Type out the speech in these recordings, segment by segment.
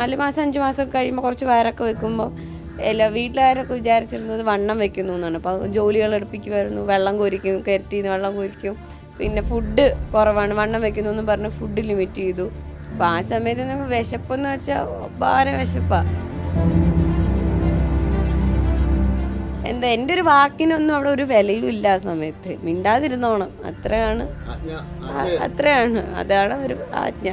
നാല് മാസം അഞ്ച് മാസം കഴിയുമ്പോൾ കുറച്ച് വയറൊക്കെ വെക്കുമ്പോൾ എല്ലാ വീട്ടിലാരൊക്കെ വിചാരിച്ചിരുന്നത് വണ്ണം വെക്കുന്നു എന്നാണ് അപ്പോൾ ജോലികൾ എടുപ്പിക്കുമായിരുന്നു വെള്ളം കോരിക്കും കയറ്റിന്ന് വെള്ളം കോരിക്കും പിന്നെ ഫുഡ് കുറവാണ് വണ്ണം വെക്കുന്നു എന്ന് പറഞ്ഞ് ഫുഡ് ലിമിറ്റ് ചെയ്തു അപ്പോൾ ആ സമയത്ത് നമുക്ക് വിശപ്പെന്ന് വെച്ചാൽ ഭാര വിശപ്പാ എന്താ എൻ്റെ ഒരു വാക്കിനൊന്നും അവിടെ ഒരു വിലയും ഇല്ല ആ സമയത്ത് മിണ്ടാതിരുന്നോണം അത്രയാണ് ആ- അത്രയാണ് അതാണ് ഒരു ആജ്ഞ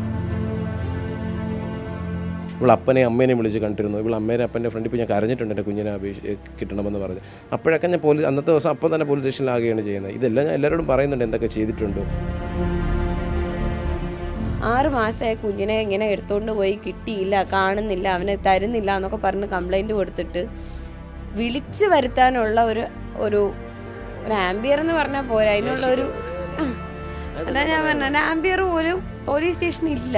ഇവൾ അപ്പനെയും അമ്മേനെയും വിളിച്ച് കണ്ടിരുന്നു ഇവൾ അമ്മേനെ അപ്പൻ്റെ ഫ്രണ്ട് ഇപ്പോൾ ഞാൻ കരഞ്ഞിട്ടുണ്ട് എൻ്റെ കുഞ്ഞിനെ അപേക്ഷ കിട്ടണമെന്ന് പറഞ്ഞ് അപ്പോഴൊക്കെ ഞാൻ പോലീസ് അന്നത്തെ ദിവസം അപ്പം തന്നെ പോലീസ് സ്റ്റേഷനിലാകുകയാണ് ചെയ്യുന്നത് ഇതെല്ലാം ഞാൻ എല്ലാവരോടും പറയുന്നുണ്ട് എന്തൊക്കെ ചെയ്തിട്ടുണ്ട് ആറ് മാസമായ കുഞ്ഞിനെ ഇങ്ങനെ എടുത്തുകൊണ്ട് പോയി കിട്ടിയില്ല കാണുന്നില്ല അവനെ തരുന്നില്ല എന്നൊക്കെ പറഞ്ഞ് കംപ്ലൈൻറ്റ് കൊടുത്തിട്ട് വിളിച്ചു വരുത്താനുള്ള ഒരു ഒരു ഒരു ആംബിയർ എന്ന് പറഞ്ഞാൽ പോരാ അതിനുള്ള ഒരു അതാ ഞാൻ പറഞ്ഞ ആംബിയർ പോലും പോലീസ് സ്റ്റേഷനിൽ ഇല്ല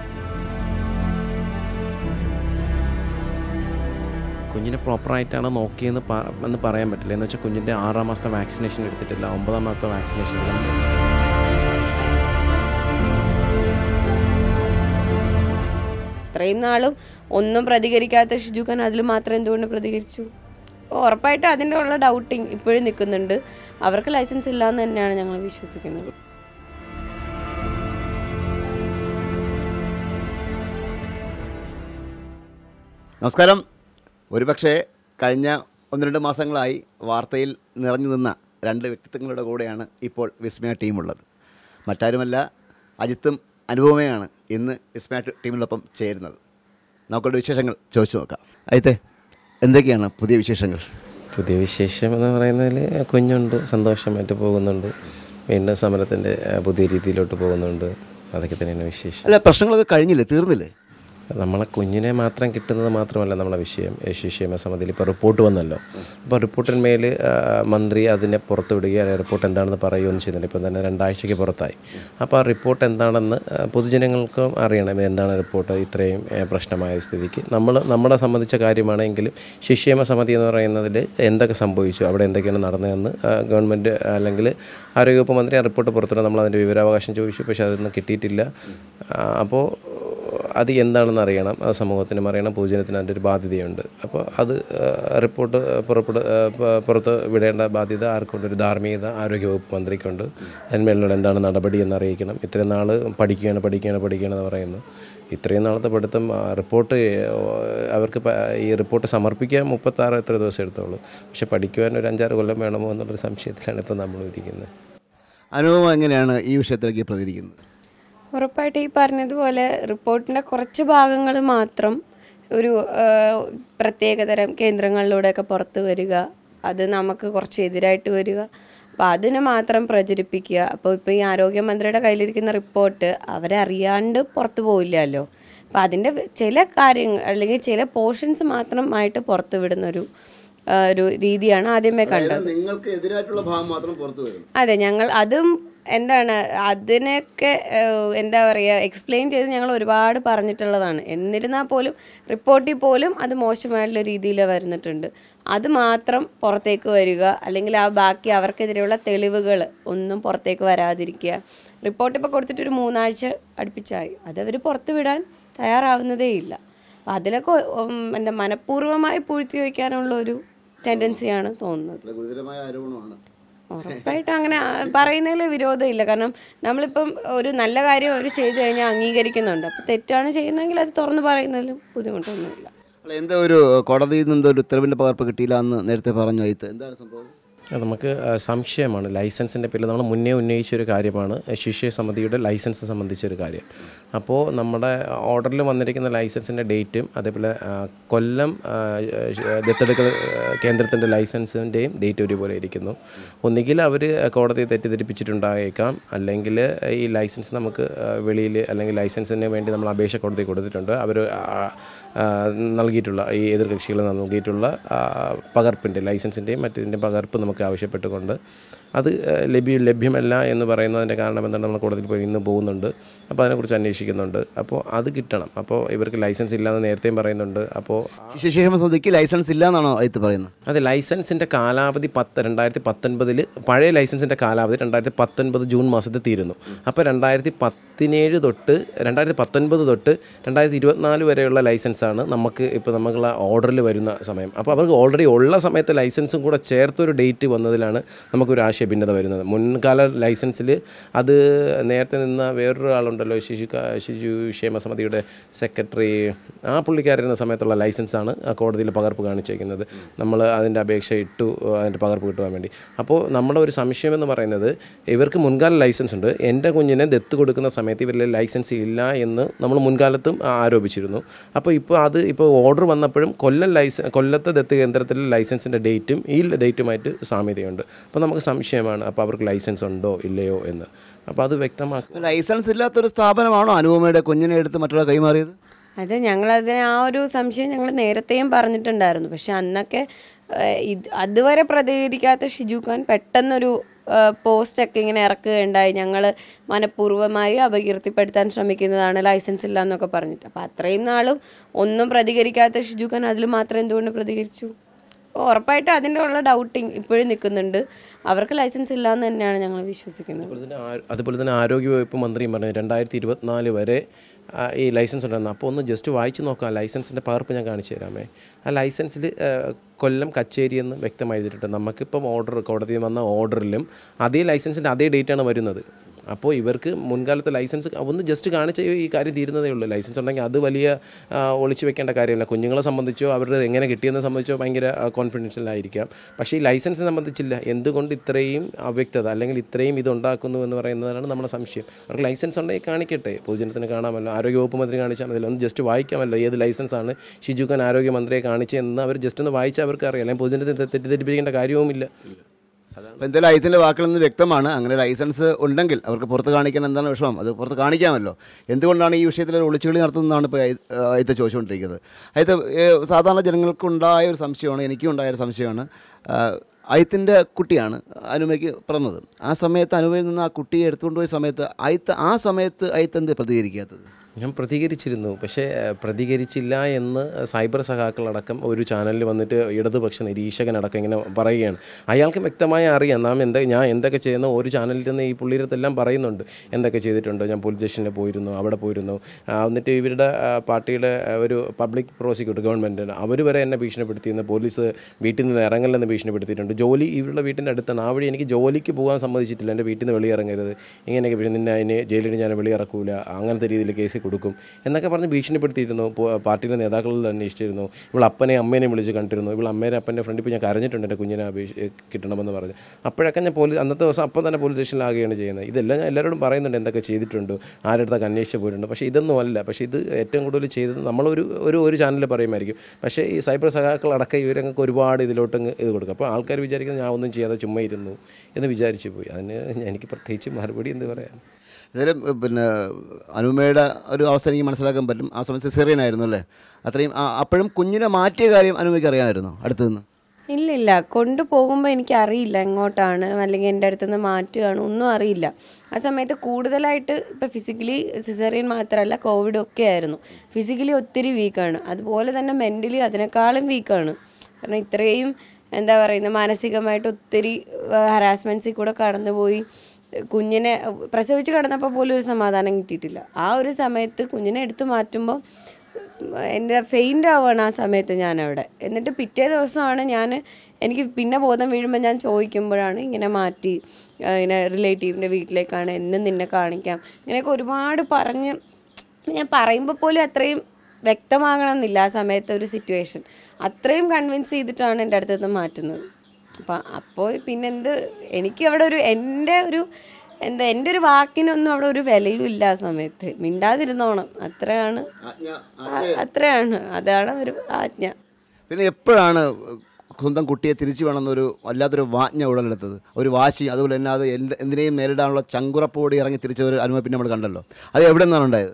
കുഞ്ഞിനെ പ്രോപ്പറായിട്ടാണ് നോക്കിയെന്ന് പ- എന്ന് പറയാൻ പറ്റില്ല എന്ന് വെച്ചാൽ കുഞ്ഞിൻ്റെ ആറാം മാസത്തെ വാക്സിനേഷൻ എടുത്തിട്ടില്ല ഒമ്പതാം മാസത്തെ വാക്സിനേഷൻ എടുത്തിട്ടില്ല ഇത്രയും നാളും ഒന്നും പ്രതികരിക്കാത്ത ഷിജുഖാൻ അതിൽ മാത്രം എന്തുകൊണ്ട് പ്രതികരിച്ചു അപ്പോൾ ഉറപ്പായിട്ടും അതിൻ്റെ ഉള്ള ഡൗട്ടിങ് ഇപ്പോഴും നിൽക്കുന്നുണ്ട് അവർക്ക് ലൈസൻസ് ഇല്ല എന്ന് തന്നെയാണ് ഞങ്ങൾ വിശ്വസിക്കുന്നത് നമസ്കാരം ഒരുപക്ഷെ കഴിഞ്ഞ ഒന്ന് രണ്ട് മാസങ്ങളായി വാർത്തയിൽ നിറഞ്ഞു നിന്ന രണ്ട് വ്യക്തിത്വങ്ങളുടെ കൂടെയാണ് ഇപ്പോൾ വിസ്മയ ടീമുള്ളത് മറ്റാരുമല്ല അജിത്തും അനുപമയാണ് ഇന്ന് വിസ്മയ ടീമിനൊപ്പം ചേരുന്നത് നമുക്കുള്ള വിശേഷങ്ങൾ ചോദിച്ചു നോക്കാം അജിത്തെ എന്തൊക്കെയാണ് പുതിയ വിശേഷങ്ങൾ പുതിയ വിശേഷം എന്ന് പറയുന്നതിൽ കുഞ്ഞുണ്ട് സന്തോഷമായിട്ട് പോകുന്നുണ്ട് വീണ്ടും സമരത്തിൻ്റെ പുതിയ രീതിയിലോട്ട് പോകുന്നുണ്ട് അതൊക്കെ തന്നെയാണ് വിശേഷം അല്ല പ്രശ്നങ്ങളൊക്കെ കഴിഞ്ഞില്ലേ തീർന്നില്ലേ നമ്മളെ കുഞ്ഞിനെ മാത്രം കിട്ടുന്നത് മാത്രമല്ല നമ്മളെ വിഷയം ശിശുക്ഷേമ സമിതിയിൽ ഇപ്പോൾ റിപ്പോർട്ട് വന്നല്ലോ അപ്പോൾ റിപ്പോർട്ടിന്മേൽ ആ, മന്ത്രി അതിനെ പുറത്ത് വിടുകയോ അല്ലെങ്കിൽ റിപ്പോർട്ട് എന്താണെന്ന് പറയുകയൊന്നും ചെയ്യുന്നില്ല ഇപ്പം തന്നെ രണ്ടാഴ്ചയ്ക്ക് പുറത്തായി അപ്പോൾ ആ റിപ്പോർട്ട് എന്താണെന്ന് ആ, പൊതുജനങ്ങൾക്കും അറിയണം എന്താണ് റിപ്പോർട്ട് ഇത്രയും ആ, പ്രശ്നമായ സ്ഥിതിക്ക് നമ്മൾ നമ്മളെ സംബന്ധിച്ച കാര്യമാണെങ്കിലും ശിശുക്ഷേമ സമിതി എന്ന് പറയുന്നതിൽ എന്തൊക്കെ സംഭവിച്ചു അവിടെ എന്തൊക്കെയാണ് നടന്നതെന്ന് ആ, ഗവൺമെൻറ് അല്ലെങ്കിൽ ആരോഗ്യവകുപ്പ് മന്ത്രി ആ റിപ്പോർട്ട് പുറത്തുവിടാൻ നമ്മൾ അതിൻ്റെ വിവരാവകാശം ചോദിച്ചു പക്ഷേ അതൊന്നും കിട്ടിയിട്ടില്ല ആ, അപ്പോൾ അത് എന്താണെന്ന് അറിയണം അത് സമൂഹത്തിനും അറിയണം പൊതുജനത്തിന് അതിൻ്റെ ഒരു ബാധ്യതയുണ്ട് അപ്പോൾ അത് ആ, റിപ്പോർട്ട് പുറപ്പെട ആ, പ- പുറത്ത് വിടേണ്ട ബാധ്യത ആർക്കുണ്ട് ഒരു ധാർമ്മികത ആരോഗ്യവകുപ്പ് മന്ത്രിക്കുണ്ട് അതിന്മേലുള്ള എന്താണ് നടപടി എന്ന് അറിയിക്കണം ഇത്രയും നാൾ പഠിക്കുകയാണ് പഠിക്കുകയാണ് പഠിക്കുകയാണ് എന്ന് പറയുന്നു ഇത്രയും നാളത്തെ പഠിത്തം ആ, റിപ്പോർട്ട് ആ, അവർക്ക് പ- ഈ റിപ്പോർട്ട് സമർപ്പിക്കാൻ മുപ്പത്താറ് എത്ര ദിവസം എടുത്തോളൂ പക്ഷെ പഠിക്കുവാൻ ഒരു അഞ്ചാറ് കൊല്ലം വേണമോ എന്നുള്ളൊരു സംശയത്തിലാണ് ഇപ്പോൾ നമ്മൾ ഇരിക്കുന്നത് അനുഭവം എങ്ങനെയാണ് ഈ വിഷയത്തിലേക്ക് പ്രതികരിക്കുന്നത് ഉറപ്പായിട്ട് ഈ പറഞ്ഞതുപോലെ റിപ്പോർട്ടിൻ്റെ കുറച്ച് ഭാഗങ്ങൾ മാത്രം ഒരു ആ, പ്രത്യേകതരം കേന്ദ്രങ്ങളിലൂടെയൊക്കെ പുറത്ത് വരിക അത് നമുക്ക് കുറച്ച് എതിരായിട്ട് വരിക അപ്പോൾ അതിനെ മാത്രം പ്രചരിപ്പിക്കുക അപ്പോൾ ഇപ്പോൾ ഈ ആരോഗ്യമന്ത്രിയുടെ കയ്യിലിരിക്കുന്ന റിപ്പോർട്ട് അവരെ അറിയാണ്ട് പുറത്തു പോയില്ലല്ലോ അപ്പോൾ അതിൻ്റെ ചില കാര്യങ്ങൾ അല്ലെങ്കിൽ ചില പോർഷൻസ് മാത്രമായിട്ട് പുറത്ത് വിടുന്ന ഒരു ആ, ഒരു രീതിയാണ് ആദ്യമേ കണ്ടത് നിങ്ങൾക്ക് എതിരായിട്ടുള്ള ഭാഗം മാത്രം പുറത്തു വരുന്നു അതെ ഞങ്ങൾ അതും എന്താണ് അതിനൊക്കെ ഏഹ്, എന്താ പറയുക എക്സ്പ്ലെയിൻ ചെയ്ത് ഞങ്ങൾ ഒരുപാട് പറഞ്ഞിട്ടുള്ളതാണ് എന്നിരുന്നാൽ പോലും റിപ്പോർട്ടിൽ പോലും അത് മോശമായിട്ടുള്ള രീതിയിൽ വരുന്നിട്ടുണ്ട് അത് മാത്രം പുറത്തേക്ക് വരിക അല്ലെങ്കിൽ ആ ബാക്കി അവർക്കെതിരെയുള്ള തെളിവുകൾ ഒന്നും പുറത്തേക്ക് വരാതിരിക്കുക റിപ്പോർട്ട് ഇപ്പോൾ കൊടുത്തിട്ടൊരു മൂന്നാഴ്ച അടുപ്പിച്ചായി അതവർ പുറത്ത് വിടാൻ തയ്യാറാവുന്നതേ ഇല്ല അപ്പം അതിലൊക്കെ ഉം, എന്താ മനഃപൂർവ്വമായി പൂഴ്ത്തി വയ്ക്കാനുള്ള ഒരു ടെൻഡൻസിയാണ് തോന്നുന്നത് ഗുരുതരമായ ആരോപണമാണ് ഉറപ്പായിട്ടും അങ്ങനെ ആ, പറയുന്നതിൽ വിരോധമില്ല കാരണം നമ്മളിപ്പം ഒരു നല്ല കാര്യം അവർ ചെയ്തു കഴിഞ്ഞാൽ അംഗീകരിക്കുന്നുണ്ട് അപ്പം തെറ്റാണ് ചെയ്യുന്നതെങ്കിൽ അത് തുറന്ന് പറയുന്നതിലും ബുദ്ധിമുട്ടൊന്നുമില്ല അല്ല എന്താ ഒരു കോടതിയിൽ നിന്ന് ഒരു ഉത്തരവിൻ്റെ പകർപ്പ് കിട്ടിയില്ല എന്ന് നേരത്തെ പറഞ്ഞു അയത്ത് എന്താണ് സംഭവം അത് നമുക്ക് ആ, സംശയമാണ് ലൈസൻസിൻ്റെ പേരിൽ നമ്മൾ മുന്നേ ഉന്നയിച്ച ഒരു കാര്യമാണ് ശിഷ്യ സമിതിയുടെ ലൈസൻസ് സംബന്ധിച്ച ഒരു കാര്യം അപ്പോൾ നമ്മുടെ ഓർഡറിൽ വന്നിരിക്കുന്ന ലൈസൻസിൻ്റെ ഡേറ്റും അതേപോലെ ആ, കൊല്ലം ആ, ആ, ദത്തെടുക്കൽ ആ, കേന്ദ്രത്തിൻ്റെ ലൈസൻസിൻ്റെയും ഡേറ്റ് ഒരുപോലെ ഇരിക്കുന്നു ഒന്നുകിൽ അവർ കോടതിയെ തെറ്റിദ്ധരിപ്പിച്ചിട്ടുണ്ടായേക്കാം അല്ലെങ്കിൽ ഈ ലൈസൻസ് നമുക്ക് വെളിയിൽ അല്ലെങ്കിൽ ലൈസൻസിന് വേണ്ടി നമ്മൾ അപേക്ഷ കോടതി കൊടുത്തിട്ടുണ്ട് അവർ നൽകിയിട്ടുള്ള ഈ എതിർകക്ഷികൾ നൽകിയിട്ടുള്ള ആ, പകർപ്പിൻ്റെ ലൈസൻസിൻ്റെയും മറ്റതിൻ്റെ പകർപ്പ് നമുക്ക് ഒക്കെ ആവശ്യപ്പെട്ടുകൊണ്ട് അത് ഏഹ്, ലഭ്യ ലഭ്യമല്ല എന്ന് പറയുന്നതിൻ്റെ കാരണം എന്താണ് നമ്മൾ കോടതിയിൽ പോയി ഇന്ന് പോകുന്നുണ്ട് അപ്പോൾ അതിനെക്കുറിച്ച് അന്വേഷിക്കുന്നുണ്ട് അപ്പോൾ അത് കിട്ടണം അപ്പോൾ ഇവർക്ക് ലൈസൻസ് ഇല്ലാന്ന് നേരത്തെയും പറയുന്നുണ്ട് അപ്പോൾ ശിശുക്ഷേമ സമിതിക്ക് ലൈസൻസ് ഇല്ല എന്നാണോ അയത്ത് പറയുന്നത് അതെ ലൈസൻസിൻ്റെ കാലാവധി പത്ത് രണ്ടായിരത്തി പത്തൊൻപതിൽ പഴയ ലൈസൻസിൻ്റെ കാലാവധി രണ്ടായിരത്തി പത്തൊൻപത് ജൂൺ മാസത്തിൽ തീരുന്നു അപ്പോൾ രണ്ടായിരത്തി പതിനേഴ് തൊട്ട് രണ്ടായിരത്തി പത്തൊൻപത് തൊട്ട് രണ്ടായിരത്തി ഇരുപത്തിനാല് വരെയുള്ള ലൈസൻസാണ് നമുക്ക് ഇപ്പോൾ നമുക്കുള്ള ഓർഡറിൽ വരുന്ന സമയം അപ്പോൾ അവർക്ക് ഓൾറെഡി ഉള്ള സമയത്ത് ലൈസൻസും കൂടെ ചേർത്തൊരു ഡേറ്റ് വന്നതിലാണ് നമുക്കൊരു ആശയ ഭിന്നത വരുന്നത് മുൻകാല ലൈസൻസിൽ അത് നേരത്തെ നിന്ന വേറൊരു ആളുണ്ടല്ലോ ശിശു ശിശു ക്ഷേമ സമിതിയുടെ സെക്രട്ടറി ആ പുള്ളിക്കാരിരുന്ന സമയത്തുള്ള ലൈസൻസാണ് ആ കോടതിയിൽ പകർപ്പ് കാണിച്ചേക്കുന്നത് നമ്മൾ അതിൻ്റെ അപേക്ഷ ഇട്ടു അതിൻ്റെ പകർപ്പ് കിട്ടുവാൻ വേണ്ടി അപ്പോൾ നമ്മുടെ ഒരു സംശയം എന്ന് പറയുന്നത് ഇവർക്ക് മുൻകാല ലൈസൻസ് ഉണ്ട് എൻ്റെ കുഞ്ഞിനെ ദത്ത് കൊടുക്കുന്ന സമയത്ത് ഇവരിൽ ലൈസൻസ് ഇല്ല എന്ന് നമ്മൾ മുൻകാലത്തും ആരോപിച്ചിരുന്നു അപ്പോൾ ഇപ്പോൾ അത് ഇപ്പോൾ ഓർഡർ വന്നപ്പോഴും കൊല്ലം ലൈസൻസ് കൊല്ലത്തെ ദത്ത് കേന്ദ്രത്തിലെ ലൈസൻസിൻ്റെ ഡേറ്റും ഈ ഡേറ്റുമായിട്ട് സാമ്യതയുണ്ട് അപ്പോൾ നമുക്ക് സംശയമാണ് അപ്പോൾ അവർക്ക് ലൈസൻസ് ഉണ്ടോ ഇല്ലയോ എന്ന് അപ്പോൾ അത് വ്യക്തമാക്കുക ലൈസൻസ് ഇല്ലാത്തൊരു സ്ഥാപനമാണോ അനുപമയുടെ കുഞ്ഞിനെ എടുത്ത് മറ്റൊരാൾ കൈമാറിയത് അത് ഞങ്ങളതിന് ആ ഒരു സംശയം ഞങ്ങൾ നേരത്തെയും പറഞ്ഞിട്ടുണ്ടായിരുന്നു പക്ഷെ അന്നൊക്കെ ഏഹ്, ഇത് അതുവരെ പ്രതികരിക്കാത്ത ഷിജു ഖാൻ പെട്ടെന്നൊരു പോസ്റ്റൊക്കെ ഇങ്ങനെ ഇറക്കുകയുണ്ടായി ഞങ്ങൾ മനഃപൂർവ്വമായി അപകീർത്തിപ്പെടുത്താൻ ശ്രമിക്കുന്നതാണ് ലൈസൻസ് ഇല്ല എന്നൊക്കെ പറഞ്ഞിട്ട് അപ്പോൾ അത്രയും നാളും ഒന്നും പ്രതികരിക്കാത്ത ഷിജു ഖാൻ അതിൽ മാത്രം എന്തുകൊണ്ട് പ്രതികരിച്ചു അപ്പോൾ ഉറപ്പായിട്ടും അതിൻ്റെ ഉള്ള ഡൗട്ടിങ് ഇപ്പോഴും നിൽക്കുന്നുണ്ട് അവർക്ക് ലൈസൻസ് ഇല്ല എന്ന് തന്നെയാണ് ഞങ്ങൾ വിശ്വസിക്കുന്നത് അതുപോലെ തന്നെ ആ- അതുപോലെ തന്നെ ആരോഗ്യവകുപ്പ് മന്ത്രിയും പറഞ്ഞു രണ്ടായിരത്തി ഇരുപത്തിനാല് വരെ ആ, ഈ ലൈസൻസ് ഉണ്ടായിരുന്നു അപ്പോൾ ഒന്ന് ജസ്റ്റ് വായിച്ച് നോക്കാം ലൈസൻസിൻ്റെ പകർപ്പ് ഞാൻ കാണിച്ചു തരാമേ ആ ലൈസൻസിൽ കൊല്ലം കച്ചേരി എന്ന് വ്യക്തമായി എഴുതിയിട്ടുണ്ട് നമുക്കിപ്പം ഓർഡർ കോടതിയിൽ വന്ന ഓർഡറിലും അതേ ലൈസൻസിൻ്റെ അതേ ഡേറ്റാണ് വരുന്നത് അപ്പോൾ ഇവർക്ക് മുൻകാലത്തെ ലൈസൻസ് ഒന്ന് ജസ്റ്റ് കാണിച്ച ഈ കാര്യം തീരുന്നതേ ഉള്ളൂ ലൈസൻസ് ഉണ്ടെങ്കിൽ അത് വലിയ ആ, ഒളിച്ചു വെക്കേണ്ട കാര്യമല്ല കുഞ്ഞുങ്ങളെ സംബന്ധിച്ചോ അവരുടെ എങ്ങനെ കിട്ടിയെന്ന് സംബന്ധിച്ചോ ഭയങ്കര കോൺഫിഡൻഷ്യൽ ആയിരിക്കാം പക്ഷേ ഈ ലൈസൻസ് സംബന്ധിച്ചില്ല എന്തുകൊണ്ട് ഇത്രയും അവ്യക്തത അല്ലെങ്കിൽ ഇത്രയും ഇത് ഉണ്ടാക്കുന്നു എന്ന് പറയുന്നതാണ് നമ്മുടെ സംശയം അവർക്ക് ലൈസൻസ് ഉണ്ടെങ്കിൽ കാണിക്കട്ടെ പൊതുജനത്തിന് കാണാമല്ലോ ആരോഗ്യവകുപ്പ് മന്ത്രി കാണിച്ചാൽ മതി ഒന്ന് ജസ്റ്റ് വായിക്കാമല്ലോ ഏത് ലൈസൻസാണ് ഷിജു ഖാൻ ആരോഗ്യമന്ത്രിയെ കാണിച്ചതെന്ന് അവർ ജസ്റ്റ് ഒന്ന് വായിച്ചാൽ അവർക്ക് അറിയാം അല്ലെങ്കിൽ പൊതുജനത്തിന് തെറ്റിദ്ധരിപ്പിക്കേണ്ട കാര്യവുമില്ല അപ്പോൾ എന്തായാലും അയത്തിൻ്റെ വാക്കിൽ നിന്ന് വ്യക്തമാണ് അങ്ങനെ ലൈസൻസ് ഉണ്ടെങ്കിൽ അവർക്ക് പുറത്ത് കാണിക്കാൻ എന്താണ് വിഷമം അത് പുറത്ത് കാണിക്കാമല്ലോ എന്തുകൊണ്ടാണ് ഈ വിഷയത്തിൽ ഒരു ഒളിച്ചുകളി നടത്തുന്നതാണ് ഇപ്പോൾ അയത്ത് ചോദിച്ചുകൊണ്ടിരിക്കുന്നത് അയത്ത് സാധാരണ ജനങ്ങൾക്കുണ്ടായ ഒരു സംശയമാണ് എനിക്കും ഉണ്ടായ ഒരു സംശയമാണ് അയത്തിൻ്റെ കുട്ടിയാണ് അനുമയ്ക്ക് പിറന്നത് ആ സമയത്ത് അനുമയിൽ നിന്ന് ആ കുട്ടിയെ എടുത്തുകൊണ്ട് പോയ സമയത്ത് അയത്ത് ആ സമയത്ത് അയത്ത് എന്ത് പ്രതികരിക്കാത്തത് ഞാൻ പ്രതികരിച്ചിരുന്നു പക്ഷേ ഏഹ്, പ്രതികരിച്ചില്ല എന്ന് സൈബർ സഖാക്കളടക്കം ഒരു ചാനലിൽ വന്നിട്ട് ഇടതുപക്ഷ നിരീക്ഷകനടക്കം ഇങ്ങനെ പറയുകയാണ് അയാൾക്ക് വ്യക്തമായി അറിയാം നാം എന്താ ഞാൻ എന്തൊക്കെ ചെയ്യുന്ന ഒരു ചാനലിൽ നിന്ന് ഈ പുള്ളിരത്തെല്ലാം പറയുന്നുണ്ട് എന്തൊക്കെ ചെയ്തിട്ടുണ്ട് ഞാൻ പോലീസ് സ്റ്റേഷനിൽ പോയിരുന്നു അവിടെ പോയിരുന്നു ആ, എന്നിട്ട് ഇവരുടെ ആ, പാർട്ടിയുടെ ആ, ഒരു പബ്ലിക് പ്രോസിക്യൂട്ടർ ഗവൺമെൻറ്റിന് അവർ വരെ എന്നെ ഭീഷണിപ്പെടുത്തിയെന്ന് പോലീസ് വീട്ടിൽ നിന്ന് ഇറങ്ങലെന്ന് ഭീഷണിപ്പെടുത്തിയിട്ടുണ്ട് ജോലി ഇവരുടെ വീട്ടിൻ്റെ അടുത്താണ് ആ വഴി എനിക്ക് ജോലിക്ക് പോകാൻ സമ്മതിച്ചിട്ടില്ല എൻ്റെ വീട്ടിൽ നിന്ന് വെളിയിറങ്ങരുത് ഇങ്ങനെയൊക്കെ പിന്നെ നിന്നെ അതിന് ജയിലിൽ ഞാൻ വെളിയിറക്കൂല അങ്ങനത്തെ രീതിയിൽ കേസ് കൊടുക്കും എന്നൊക്കെ പറഞ്ഞ് ഭീഷണിപ്പെടുത്തിയിരുന്നു പോ- പാർട്ടിയിലെ നേതാക്കളിൽ അന്വേഷിച്ചിരുന്നു ഇവൾ അപ്പനെ അമ്മേനെയും വിളിച്ച് കണ്ടിരുന്നു ഇവൾ അമ്മേനെ അപ്പൻ്റെ ഫ്രണ്ട് ഇപ്പോൾ ഞാൻ കരഞ്ഞിട്ടുണ്ട് എൻ്റെ കുഞ്ഞിനെ അപേക്ഷ കിട്ടണമെന്ന് പറഞ്ഞ് അപ്പോഴൊക്കെ ഞാൻ പോലീസ് അന്നത്തെ ദിവസം അപ്പം തന്നെ പോലീസ് സ്റ്റേഷനിലാകുകയാണ് ചെയ്യുന്നത് ഇതെല്ലാം ഞാൻ എല്ലാവരോടും പറയുന്നുണ്ട് എന്തൊക്കെ ചെയ്തിട്ടുണ്ട് ആരുടെ അന്വേഷിച്ച് പോയിട്ടുണ്ട് പക്ഷേ ഇതൊന്നും അല്ല പക്ഷേ ഇത് ഏറ്റവും കൂടുതൽ ചെയ്തത് നമ്മളൊരു ഒരു ഒരു ചാനലിൽ പറയുമായിരിക്കും പക്ഷേ ഈ സൈബർ സഖാക്കൾ അടക്കം ഇവരങ്ങൾക്ക് ഒരുപാട് ഇതിലോട്ട് അങ്ങ് ഇത് കൊടുക്കും അപ്പോൾ ആൾക്കാർ വിചാരിക്കുന്നത് ഞാൻ ഒന്നും ചെയ്യാതെ ചുമ്മാ ഇരുന്നു എന്ന് വിചാരിച്ചു പോയി അതിന് എനിക്ക് പ്രത്യേകിച്ച് മറുപടി എന്ത് പറയാൻ എന്തായാലും ഏഹ്, പിന്നെ അനുമയുടെ ഒരു അവസ്ഥ എനിക്ക് മനസ്സിലാക്കാൻ പറ്റും ആ സമയത്ത് സിസേറിയൻ ആയിരുന്നു അല്ലേ അത്രയും ആ- അപ്പോഴും കുഞ്ഞിനെ മാറ്റിയ കാര്യം അനുമയ്ക്ക് അറിയാമായിരുന്നു അടുത്ത് നിന്ന് ഇല്ല ഇല്ല കൊണ്ടുപോകുമ്പോൾ എനിക്ക് അറിയില്ല എങ്ങോട്ടാണ് അല്ലെങ്കിൽ എൻ്റെ അടുത്ത് നിന്ന് മാറ്റുകയാണ് ഒന്നും അറിയില്ല ആ സമയത്ത് കൂടുതലായിട്ട് ഇപ്പം ഫിസിക്കലി സിസേറിയൻ മാത്രമല്ല കോവിഡ് ഒക്കെ ആയിരുന്നു ഫിസിക്കലി ഒത്തിരി വീക്കാണ് അതുപോലെ തന്നെ മെൻ്റലി അതിനേക്കാളും വീക്കാണ് കാരണം ഇത്രയും എന്താ പറയുന്നത് മാനസികമായിട്ട് ഒത്തിരി ഹറാസ്മെൻറ്റ്സിൽ കൂടെ കടന്നുപോയി കുഞ്ഞിനെ പ്രസവിച്ച് കിടന്നപ്പോൾ പോലും ഒരു സമാധാനം കിട്ടിയിട്ടില്ല ആ ഒരു സമയത്ത് കുഞ്ഞിനെ എടുത്തു മാറ്റുമ്പോൾ എൻ്റെ ഫെയിൻ്റ് ആവുകയാണ് ആ സമയത്ത് ഞാനവിടെ എന്നിട്ട് പിറ്റേ ദിവസമാണ് ഞാൻ എനിക്ക് പിന്നെ ബോധം വീഴുമ്പോൾ ഞാൻ ചോദിക്കുമ്പോഴാണ് ഇങ്ങനെ മാറ്റി ആ, ഇങ്ങനെ റിലേറ്റീവിൻ്റെ വീട്ടിലേക്കാണ് എന്നും നിന്നെ കാണിക്കാം ഇങ്ങനെയൊക്കെ ഒരുപാട് പറഞ്ഞ് ഞാൻ പറയുമ്പോൾ പോലും അത്രയും വ്യക്തമാകണമെന്നില്ല ആ സമയത്തെ ഒരു സിറ്റുവേഷൻ അത്രയും കൺവിൻസ് ചെയ്തിട്ടാണ് എൻ്റെ അടുത്ത് നിന്ന് മാറ്റുന്നത് അപ്പം അപ്പോൾ പിന്നെന്ത് എനിക്ക് അവിടെ ഒരു എൻ്റെ ഒരു എന്താ എൻ്റെ ഒരു വാക്കിനൊന്നും അവിടെ ഒരു വിലയും ഇല്ല ആ സമയത്ത് മിണ്ടാതിരുന്നോണം അത്രയാണ് ആ, അത്രയാണ് അതാണ് ഒരു ആജ്ഞ പിന്നെ എപ്പോഴാണ് സ്വന്തം കുട്ടിയെ തിരിച്ചു വേണമെന്നൊരു വല്ലാത്തൊരു വാജ്ഞ ഉടലെടുത്തത് ഒരു വാശി അതുപോലെ തന്നെ അത് എന്ത് എന്തിനേയും നേരിടാനുള്ള ചങ്കുറപ്പോടി ഇറങ്ങി തിരിച്ച ഒരു അനുഭവം പിന്നെ നമ്മൾ കണ്ടല്ലോ അത് എവിടെ നിന്നാണ് ഉണ്ടായത്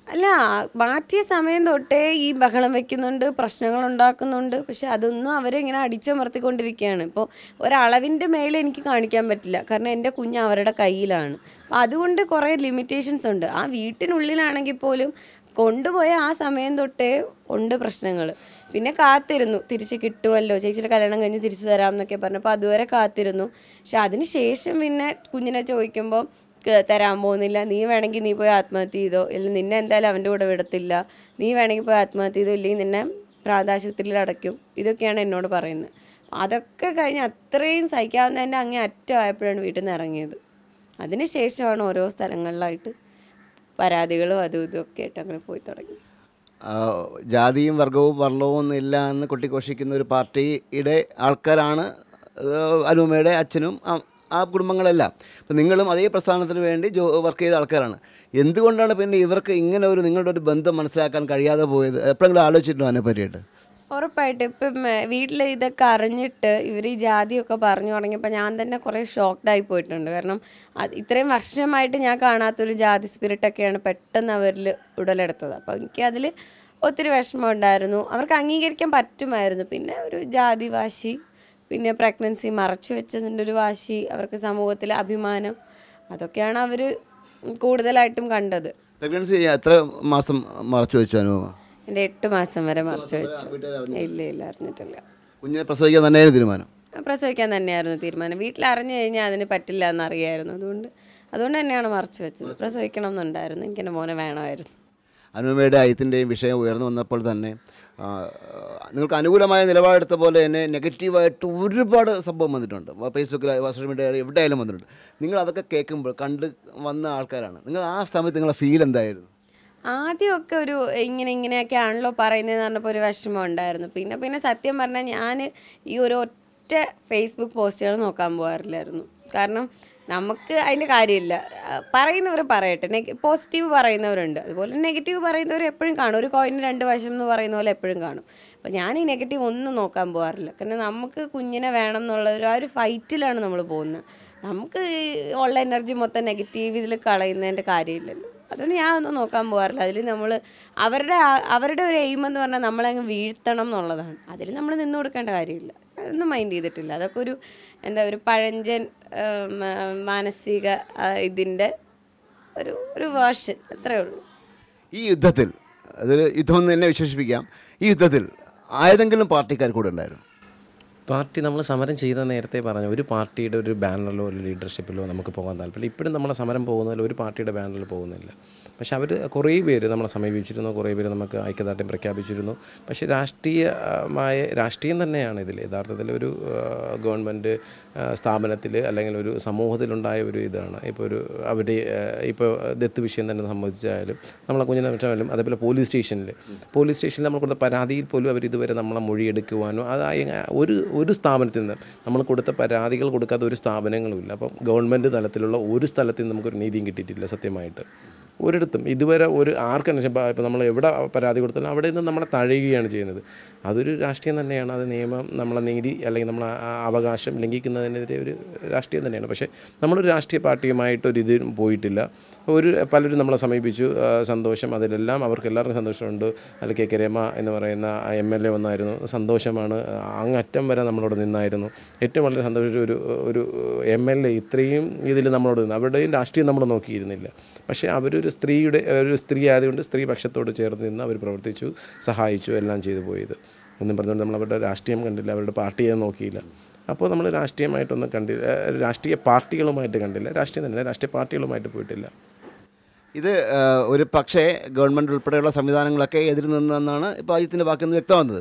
അല്ല മാറ്റിയ സമയം തൊട്ടേ ഈ ബഹളം വെക്കുന്നുണ്ട് പ്രശ്നങ്ങൾ ഉണ്ടാക്കുന്നുണ്ട് പക്ഷെ അതൊന്നും അവരെ ഇങ്ങനെ അടിച്ചമർത്തിക്കൊണ്ടിരിക്കുകയാണ് ഇപ്പോൾ ഒരളവിൻ്റെ മേലെ എനിക്ക് കാണിക്കാൻ പറ്റില്ല കാരണം എൻ്റെ കുഞ്ഞ് അവരുടെ കയ്യിലാണ് അപ്പം അതുകൊണ്ട് കുറേ ലിമിറ്റേഷൻസ് ഉണ്ട് ആ വീട്ടിനുള്ളിലാണെങ്കിൽ പോലും കൊണ്ടുപോയ ആ സമയം തൊട്ടേ ഉണ്ട് പ്രശ്നങ്ങൾ പിന്നെ കാത്തിരുന്നു തിരിച്ച് കിട്ടുമല്ലോ ചേച്ചിയുടെ കല്യാണം കഴിഞ്ഞ് തിരിച്ചു തരാം എന്നൊക്കെ പറഞ്ഞപ്പോൾ അതുവരെ കാത്തിരുന്നു പക്ഷെ അതിന് ശേഷം പിന്നെ കുഞ്ഞിനെ ചോദിക്കുമ്പോൾ ക- തരാൻ പോകുന്നില്ല നീ വേണമെങ്കിൽ നീ പോയി ആത്മഹത്യ ചെയ്തോ ഇല്ലെങ്കിൽ നിന്നെ എന്തായാലും അവൻ്റെ കൂടെ വിടത്തില്ല നീ വേണമെങ്കിൽ പോയി ആത്മഹത്യ ചെയ്തോ ഇല്ലെങ്കിൽ നിന്നെ പ്രാന്താശുപത്രിയിൽ അടയ്ക്കും ഇതൊക്കെയാണ് എന്നോട് പറയുന്നത് അതൊക്കെ കഴിഞ്ഞ് അത്രയും സഹിക്കാവുന്നതിൻ്റെ അങ്ങേ അറ്റമായപ്പോഴാണ് വീട്ടിൽ നിന്ന് ഇറങ്ങിയത് അതിന് ശേഷമാണ് ഓരോ സ്ഥലങ്ങളിലായിട്ട് പരാതികളും അതും ഇതും ഒക്കെ ആയിട്ട് അങ്ങനെ പോയി തുടങ്ങി ആ, ജാതിയും വർഗവും വർണ്ണവും ഒന്നും ഇല്ല എന്ന് കൊട്ടിഘോഷിക്കുന്ന ഒരു പാർട്ടിയുടെ ആൾക്കാരാണ് ഏഹ്, അനുപമയുടെ അച്ഛനും ആ- ആ കുടുംബങ്ങളെല്ലാം അപ്പം നിങ്ങളും അതേ പ്രസ്ഥാനത്തിന് വേണ്ടി ജോ വർക്ക് ചെയ്ത ആൾക്കാരാണ് എന്തുകൊണ്ടാണ് പിന്നെ ഇവർക്ക് ഇങ്ങനെ ഒരു നിങ്ങളുടെ ഒരു ബന്ധം മനസ്സിലാക്കാൻ കഴിയാതെ പോയത് എപ്പോഴെങ്കിലും ആലോചിച്ചിട്ടുണ്ടോ അതിനെ പറ്റിയിട്ട് ഉറപ്പായിട്ടും ഇപ്പം വീട്ടിൽ ഇതൊക്കെ അറിഞ്ഞിട്ട് ഇവർ ഈ ജാതിയൊക്കെ പറഞ്ഞു തുടങ്ങിയപ്പോൾ ഞാൻ തന്നെ കുറേ ഷോക്ക്ഡായി പോയിട്ടുണ്ട് കാരണം അത് ഇത്രയും വർഷമായിട്ട് ഞാൻ കാണാത്തൊരു ജാതി സ്പിരിറ്റൊക്കെയാണ് പെട്ടെന്ന് അവരിൽ ഉടലെടുത്തത് അപ്പോൾ എനിക്കതിൽ ഒത്തിരി വിഷമം ഉണ്ടായിരുന്നു അവർക്ക് അംഗീകരിക്കാൻ പറ്റുമായിരുന്നു പിന്നെ ഒരു ജാതി വാശി പിന്നെ പ്രഗ്നൻസി മറച്ചു വെച്ചതിൻ്റെ ഒരു വാശി അവർക്ക് സമൂഹത്തിലെ അഭിമാനം അതൊക്കെയാണ് അവർ കൂടുതലായിട്ടും കണ്ടത് പ്രഗ്നൻസി എത്ര മാസം മറച്ചു വെച്ചു അനുപമ എൻ്റെ എട്ട് മാസം വരെ മറച്ചു വെച്ചു ഇല്ല ഇല്ല അറിഞ്ഞിട്ടില്ല കുഞ്ഞിനെ പ്രസവിക്കാൻ തന്നെയായിരുന്നു തീരുമാനം പ്രസവിക്കാൻ തന്നെയായിരുന്നു തീരുമാനം വീട്ടിൽ അറിഞ്ഞു കഴിഞ്ഞാൽ അതിന് പറ്റില്ല എന്നറിയായിരുന്നു അതുകൊണ്ട് അതുകൊണ്ട് തന്നെയാണ് മറച്ചു വെച്ചത് പ്രസവിക്കണം എന്നുണ്ടായിരുന്നു എനിക്ക് എൻ്റെ മോനെ വേണമായിരുന്നു അനുപമയുടെ അയത്തിൻ്റെയും വിഷയം ഉയർന്നു വന്നപ്പോൾ തന്നെ ആ, നിങ്ങൾക്ക് അനുകൂലമായ നിലപാടെടുത്ത പോലെ തന്നെ നെഗറ്റീവായിട്ട് ഒരുപാട് സംഭവം വന്നിട്ടുണ്ട് ഫേസ്ബുക്കിൽ സോഷ്യൽ മീഡിയയിൽ എവിടെയായാലും വന്നിട്ടുണ്ട് നിങ്ങൾ അതൊക്കെ കേൾക്കുമ്പോൾ കണ്ട് വന്ന ആൾക്കാരാണ് നിങ്ങൾ ആ സമയത്ത് നിങ്ങളെ ഫീൽ എന്തായിരുന്നു ആദ്യമൊക്കെ ഒരു ഇങ്ങനെ ഇങ്ങനെയൊക്കെ ആണല്ലോ പറയുന്നതെന്ന് പറഞ്ഞപ്പോൾ ഒരു വിഷമം ഉണ്ടായിരുന്നു പിന്നെ പിന്നെ സത്യം പറഞ്ഞാൽ ഞാൻ ഈ ഒരു ഒറ്റ ഫേസ്ബുക്ക് പോസ്റ്റുകൾ നോക്കാൻ പോകാറില്ലായിരുന്നു കാരണം നമുക്ക് അതിൻ്റെ കാര്യമില്ല ആ, പറയുന്നവർ പറയട്ടെ നെഗ പോസിറ്റീവ് പറയുന്നവരുണ്ട് അതുപോലെ നെഗറ്റീവ് പറയുന്നവർ എപ്പോഴും കാണും ഒരു കോയിന് രണ്ട് വശം എന്ന് പറയുന്ന പോലെ എപ്പോഴും കാണും അപ്പോൾ ഞാൻ ഈ നെഗറ്റീവ് ഒന്നും നോക്കാൻ പോകാറില്ല കാരണം നമുക്ക് കുഞ്ഞിനെ വേണം എന്നുള്ള ഒരു ആ ഒരു ഫൈറ്റിലാണ് നമ്മൾ പോകുന്നത് നമുക്ക് ഈ ഉള്ള എനർജി മൊത്തം നെഗറ്റീവ് ഇതിൽ കളയുന്നതിൻ്റെ കാര്യമില്ലല്ലോ അതുകൊണ്ട് ഞാൻ ഒന്നും നോക്കാൻ പോകാറില്ല അതിൽ നമ്മൾ അവരുടെ ആ- അവരുടെ ഒരു എയിം എന്ന് പറഞ്ഞാൽ നമ്മളെ അങ്ങ് വീഴ്ത്തണം എന്നുള്ളതാണ് അതിൽ നമ്മൾ നിന്ന് കൊടുക്കേണ്ട കാര്യമില്ല അതൊന്നും മൈൻഡ് ചെയ്തിട്ടില്ല അതൊക്കെ ഒരു എന്താ ഒരു പഴഞ്ചൻ ആ, മ- മാനസിക ആ, ഇതിൻ്റെ ഒരു ഒരു വേർഷൻ അത്രേ ഉള്ളൂ ഈ യുദ്ധത്തിൽ അതൊരു യുദ്ധമെന്ന് തന്നെ വിശേഷിപ്പിക്കാം ഈ യുദ്ധത്തിൽ ആയതെങ്കിലും പാർട്ടിക്കാർ കൂടെ ഉണ്ടായിരുന്നു പാർട്ടി നമ്മൾ സമരം ചെയ്ത നേരത്തെ പറഞ്ഞു ഒരു പാർട്ടിയുടെ ഒരു ബാനറിലോ ഒരു ലീഡർഷിപ്പിലോ നമുക്ക് പോകാൻ താല്പര്യം ഇപ്പോഴും നമ്മൾ സമരം പോകുന്നതിൽ ഒരു പാർട്ടിയുടെ ബാനറിൽ പോകുന്നില്ല പക്ഷെ അവർ കുറേ പേര് നമ്മളെ സമീപിച്ചിരുന്നു കുറേ പേര് നമുക്ക് ഐക്യദാർഢ്യം പ്രഖ്യാപിച്ചിരുന്നു പക്ഷേ രാഷ്ട്രീയമായ രാഷ്ട്രീയം തന്നെയാണ് ഇതിൽ യഥാർത്ഥത്തിൽ ഒരു ഗവൺമെൻറ് സ്ഥാപനത്തിൽ അല്ലെങ്കിൽ ഒരു സമൂഹത്തിലുണ്ടായ ഒരു ഇതാണ് ഇപ്പോൾ ഒരു അവിടെ ഇപ്പോൾ ദത്ത് വിഷയം തന്നെ സംബന്ധിച്ചായാലും നമ്മളെ കുഞ്ഞിനെ വെച്ചാലും അതേപോലെ പോലീസ് സ്റ്റേഷനിൽ പോലീസ് സ്റ്റേഷനിൽ നമ്മൾ കൊടുത്ത പരാതിയിൽ പോലും അവർ ഇതുവരെ നമ്മളെ മൊഴിയെടുക്കുവാനോ അതായി ഒരു ഒരു സ്ഥാപനത്തിൽ നിന്ന് നമ്മൾ കൊടുത്ത പരാതികൾ കൊടുക്കാത്ത ഒരു സ്ഥാപനങ്ങളുമില്ല അപ്പം ഗവൺമെൻറ് തലത്തിലുള്ള ഒരു സ്ഥലത്തിൽ നിന്ന് നമുക്കൊരു നീതിയും കിട്ടിയിട്ടില്ല സത്യമായിട്ട് ഒരിടത്തും ഇതുവരെ ഒരു ആർക്കും ഇപ്പോൾ നമ്മൾ എവിടെ പരാതി കൊടുത്താലും അവിടെ നിന്ന് നമ്മളെ തഴയുകയാണ് ചെയ്യുന്നത് അതൊരു രാഷ്ട്രീയം തന്നെയാണ് അത് നിയമം നമ്മളെ നീതി അല്ലെങ്കിൽ നമ്മളെ ആ അവകാശം ലംഘിക്കുന്നതിനെതിരെ ഒരു രാഷ്ട്രീയം തന്നെയാണ് പക്ഷേ നമ്മളൊരു രാഷ്ട്രീയ പാർട്ടിയുമായിട്ട് ഒരു ഇത് പോയിട്ടില്ല ഒരു പലരും നമ്മളെ സമീപിച്ചു ആ, സന്തോഷം അതിലെല്ലാം അവർക്ക് എല്ലാവർക്കും സന്തോഷമുണ്ട് അതിൽ കെ കെ രമ എന്ന് പറയുന്ന എം എൽ എ വന്നായിരുന്നു സന്തോഷമാണ് അങ്ങറ്റം വരെ നമ്മളോട് നിന്നായിരുന്നു ഏറ്റവും വളരെ സന്തോഷിച്ച ഒരു ഒരു എം എൽ എ ഇത്രയും ഇതിൽ നമ്മളോട് നിന്ന് അവരുടെയും രാഷ്ട്രീയം നമ്മൾ നോക്കിയിരുന്നില്ല പക്ഷേ അവരൊരു സ്ത്രീയുടെ ഒരു സ്ത്രീ ആയതുകൊണ്ട് സ്ത്രീ പക്ഷത്തോട് ചേർന്ന് നിന്ന് അവർ പ്രവർത്തിച്ചു സഹായിച്ചു എല്ലാം ചെയ്തു പോയത് എന്നും പറഞ്ഞുകൊണ്ട് നമ്മൾ അവരുടെ രാഷ്ട്രീയം കണ്ടില്ല അവരുടെ പാർട്ടിയെ നോക്കിയില്ല അപ്പോൾ നമ്മൾ രാഷ്ട്രീയമായിട്ടൊന്നും കണ്ടില്ല ഏഹ് രാഷ്ട്രീയ പാർട്ടികളുമായിട്ട് കണ്ടില്ല രാഷ്ട്രീയം തന്നെ രാഷ്ട്രീയ പാർട്ടികളുമായിട്ട് പോയിട്ടില്ല ഇത് ആ, ഒരു പക്ഷേ ഗവൺമെൻറ് ഉൾപ്പെടെയുള്ള സംവിധാനങ്ങളൊക്കെ എതിര് നിന്നെന്നാണ് ഇപ്പോൾ അജിത്തിൻ്റെ വാക്കിൽ നിന്ന് വ്യക്തമാകുന്നത്